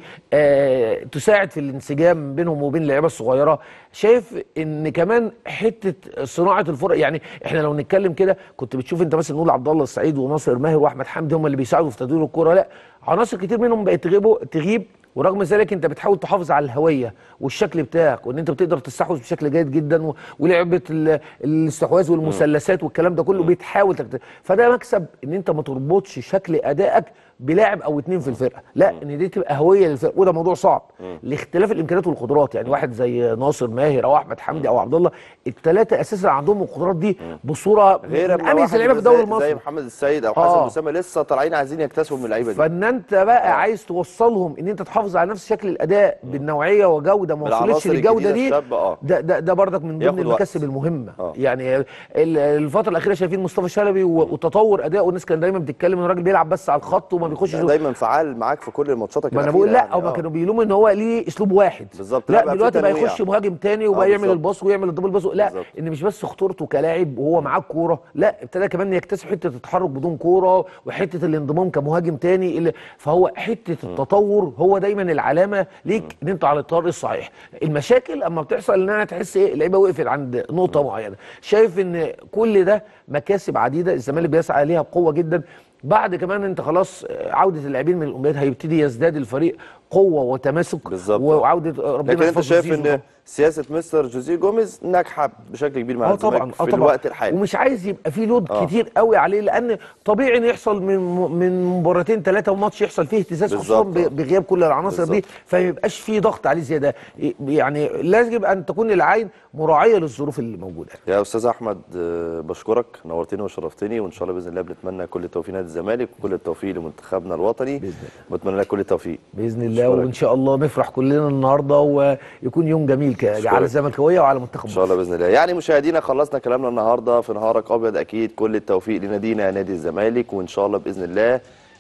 آه تساعد في الانسجام بينهم وبين اللعيبه الصغيره شايف ان كمان حته صناعه الفرق يعني احنا لو نتكلم كده كنت بتشوف انت مثلا نقول عبد الله السعيد وناصر ماهر واحمد حمدي هم اللي بيساعدوا في تدوير الكوره لا عناصر كتير منهم بقت تغيبوا تغيب ورغم ذلك انت بتحاول تحافظ على الهويه والشكل بتاعك وان انت بتقدر تستحوذ بشكل جيد جدا و- ولعبه ال- الاستحواذ والمثلثات والكلام ده كله بتحاول تكت... فده مكسب ان انت ما تربطش شكل ادائك بلاعب او اتنين في الفرقه لا ان دي تبقى هويه للفرقه وده موضوع صعب لاختلاف الامكانيات والقدرات يعني واحد زي ناصر ماهر او احمد حمدي او عبد الله الثلاثه اساسا عندهم القدرات دي بصوره غير من اما اميز واحد اللعيبه في زي- الدوري زي المصري محمد السيد او حسن آه. اسامه لسه طالعين عايزين يكتسبوا من اللعيبه دي فان انت بقى عايز توصلهم ان انت تحافظ على نفس شكل الاداء بالنوعيه وجوده ما وصلتش بالعناصر للجوده الجديدة دي الشابة، آه. ده ده ده برضك من ياخد ضمن وقت. المكاسب المهمه آه. يعني ال- الفتره الاخيره شايفين مصطفى شلبي و- وتطور اداءه والناس كان دايما بتتكلم ان الراجل بيلعب بس على الخط وما بيخشش دايما فعال معاك في كل الماتشات ما انا بقول لا او ما كانوا بيلوموا ان هو ليه اسلوب واحد بالظبط. لا، لا بقى في دلوقتي بقى تنويع. يخش مهاجم تاني وبقى آه، يعمل بالظبط. الباص ويعمل الدبل باص لا بالظبط. ان مش بس خطورته كلاعب وهو معاه الكوره لا ابتدى كمان يكتسب حته التحرك بدون كوره وحته الانضمام كمهاجم تاني اللي فهو حته التطور هو دايما العلامه ليك ان انت على الطريق الصحيح المشاكل اما بتحصل انها تحس ايه اللعيبه وقفت عند نقطه معينه شايف ان كل ده مكاسب عديده الزمالك بيسعى ليها بقوه جدا بعد كمان انت خلاص عوده اللاعبين من الامنيات هيبتدي يزداد الفريق قوه وتماسك بالظبط. وعوده ربنا لكن انت يحفظه شايف زيزو ان سياسه مستر جوزيه جوميز ناجحه بشكل كبير مع اه طبعا الزمالك اه في طبعا الوقت الحالي ومش عايز يبقى فيه لود آه. كتير قوي عليه لان طبيعي ان يحصل من من مباراتين ثلاثه وماتش يحصل فيه اهتزاز خصوصا بالظبط. ب- بغياب كل العناصر دي بالظبط. فما يبقاش فيه ضغط عليه زياده يعني لازم ان تكون العين مراعيه للظروف اللي موجوده يا استاذ احمد آه، بشكرك نورتني وشرفتني وان شاء الله باذن الله بنتمنى كل التوفيق نادي الزمالك وكل التوفيق لمنتخبنا الوطني بإذن بتمنى لك كل التوفيق باذن الله أشكرك. وان شاء الله نفرح كلنا النهارده ويكون يوم جميل ك- أشكرك. على الزملكاويه وعلى منتخب ان شاء الله باذن الله يعني مشاهدينا خلصنا كلامنا النهارده في نهارك ابيض اكيد كل التوفيق لنادينا نادي الزمالك وان شاء الله باذن الله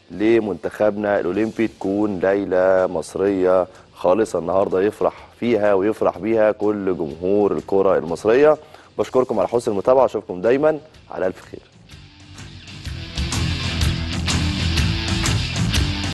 لمنتخبنا الاولمبي تكون ليله مصريه خالصه النهارده يفرح فيها ويفرح بيها كل جمهور الكره المصريه بشكركم على حسن المتابعه واشوفكم دايما على الف خير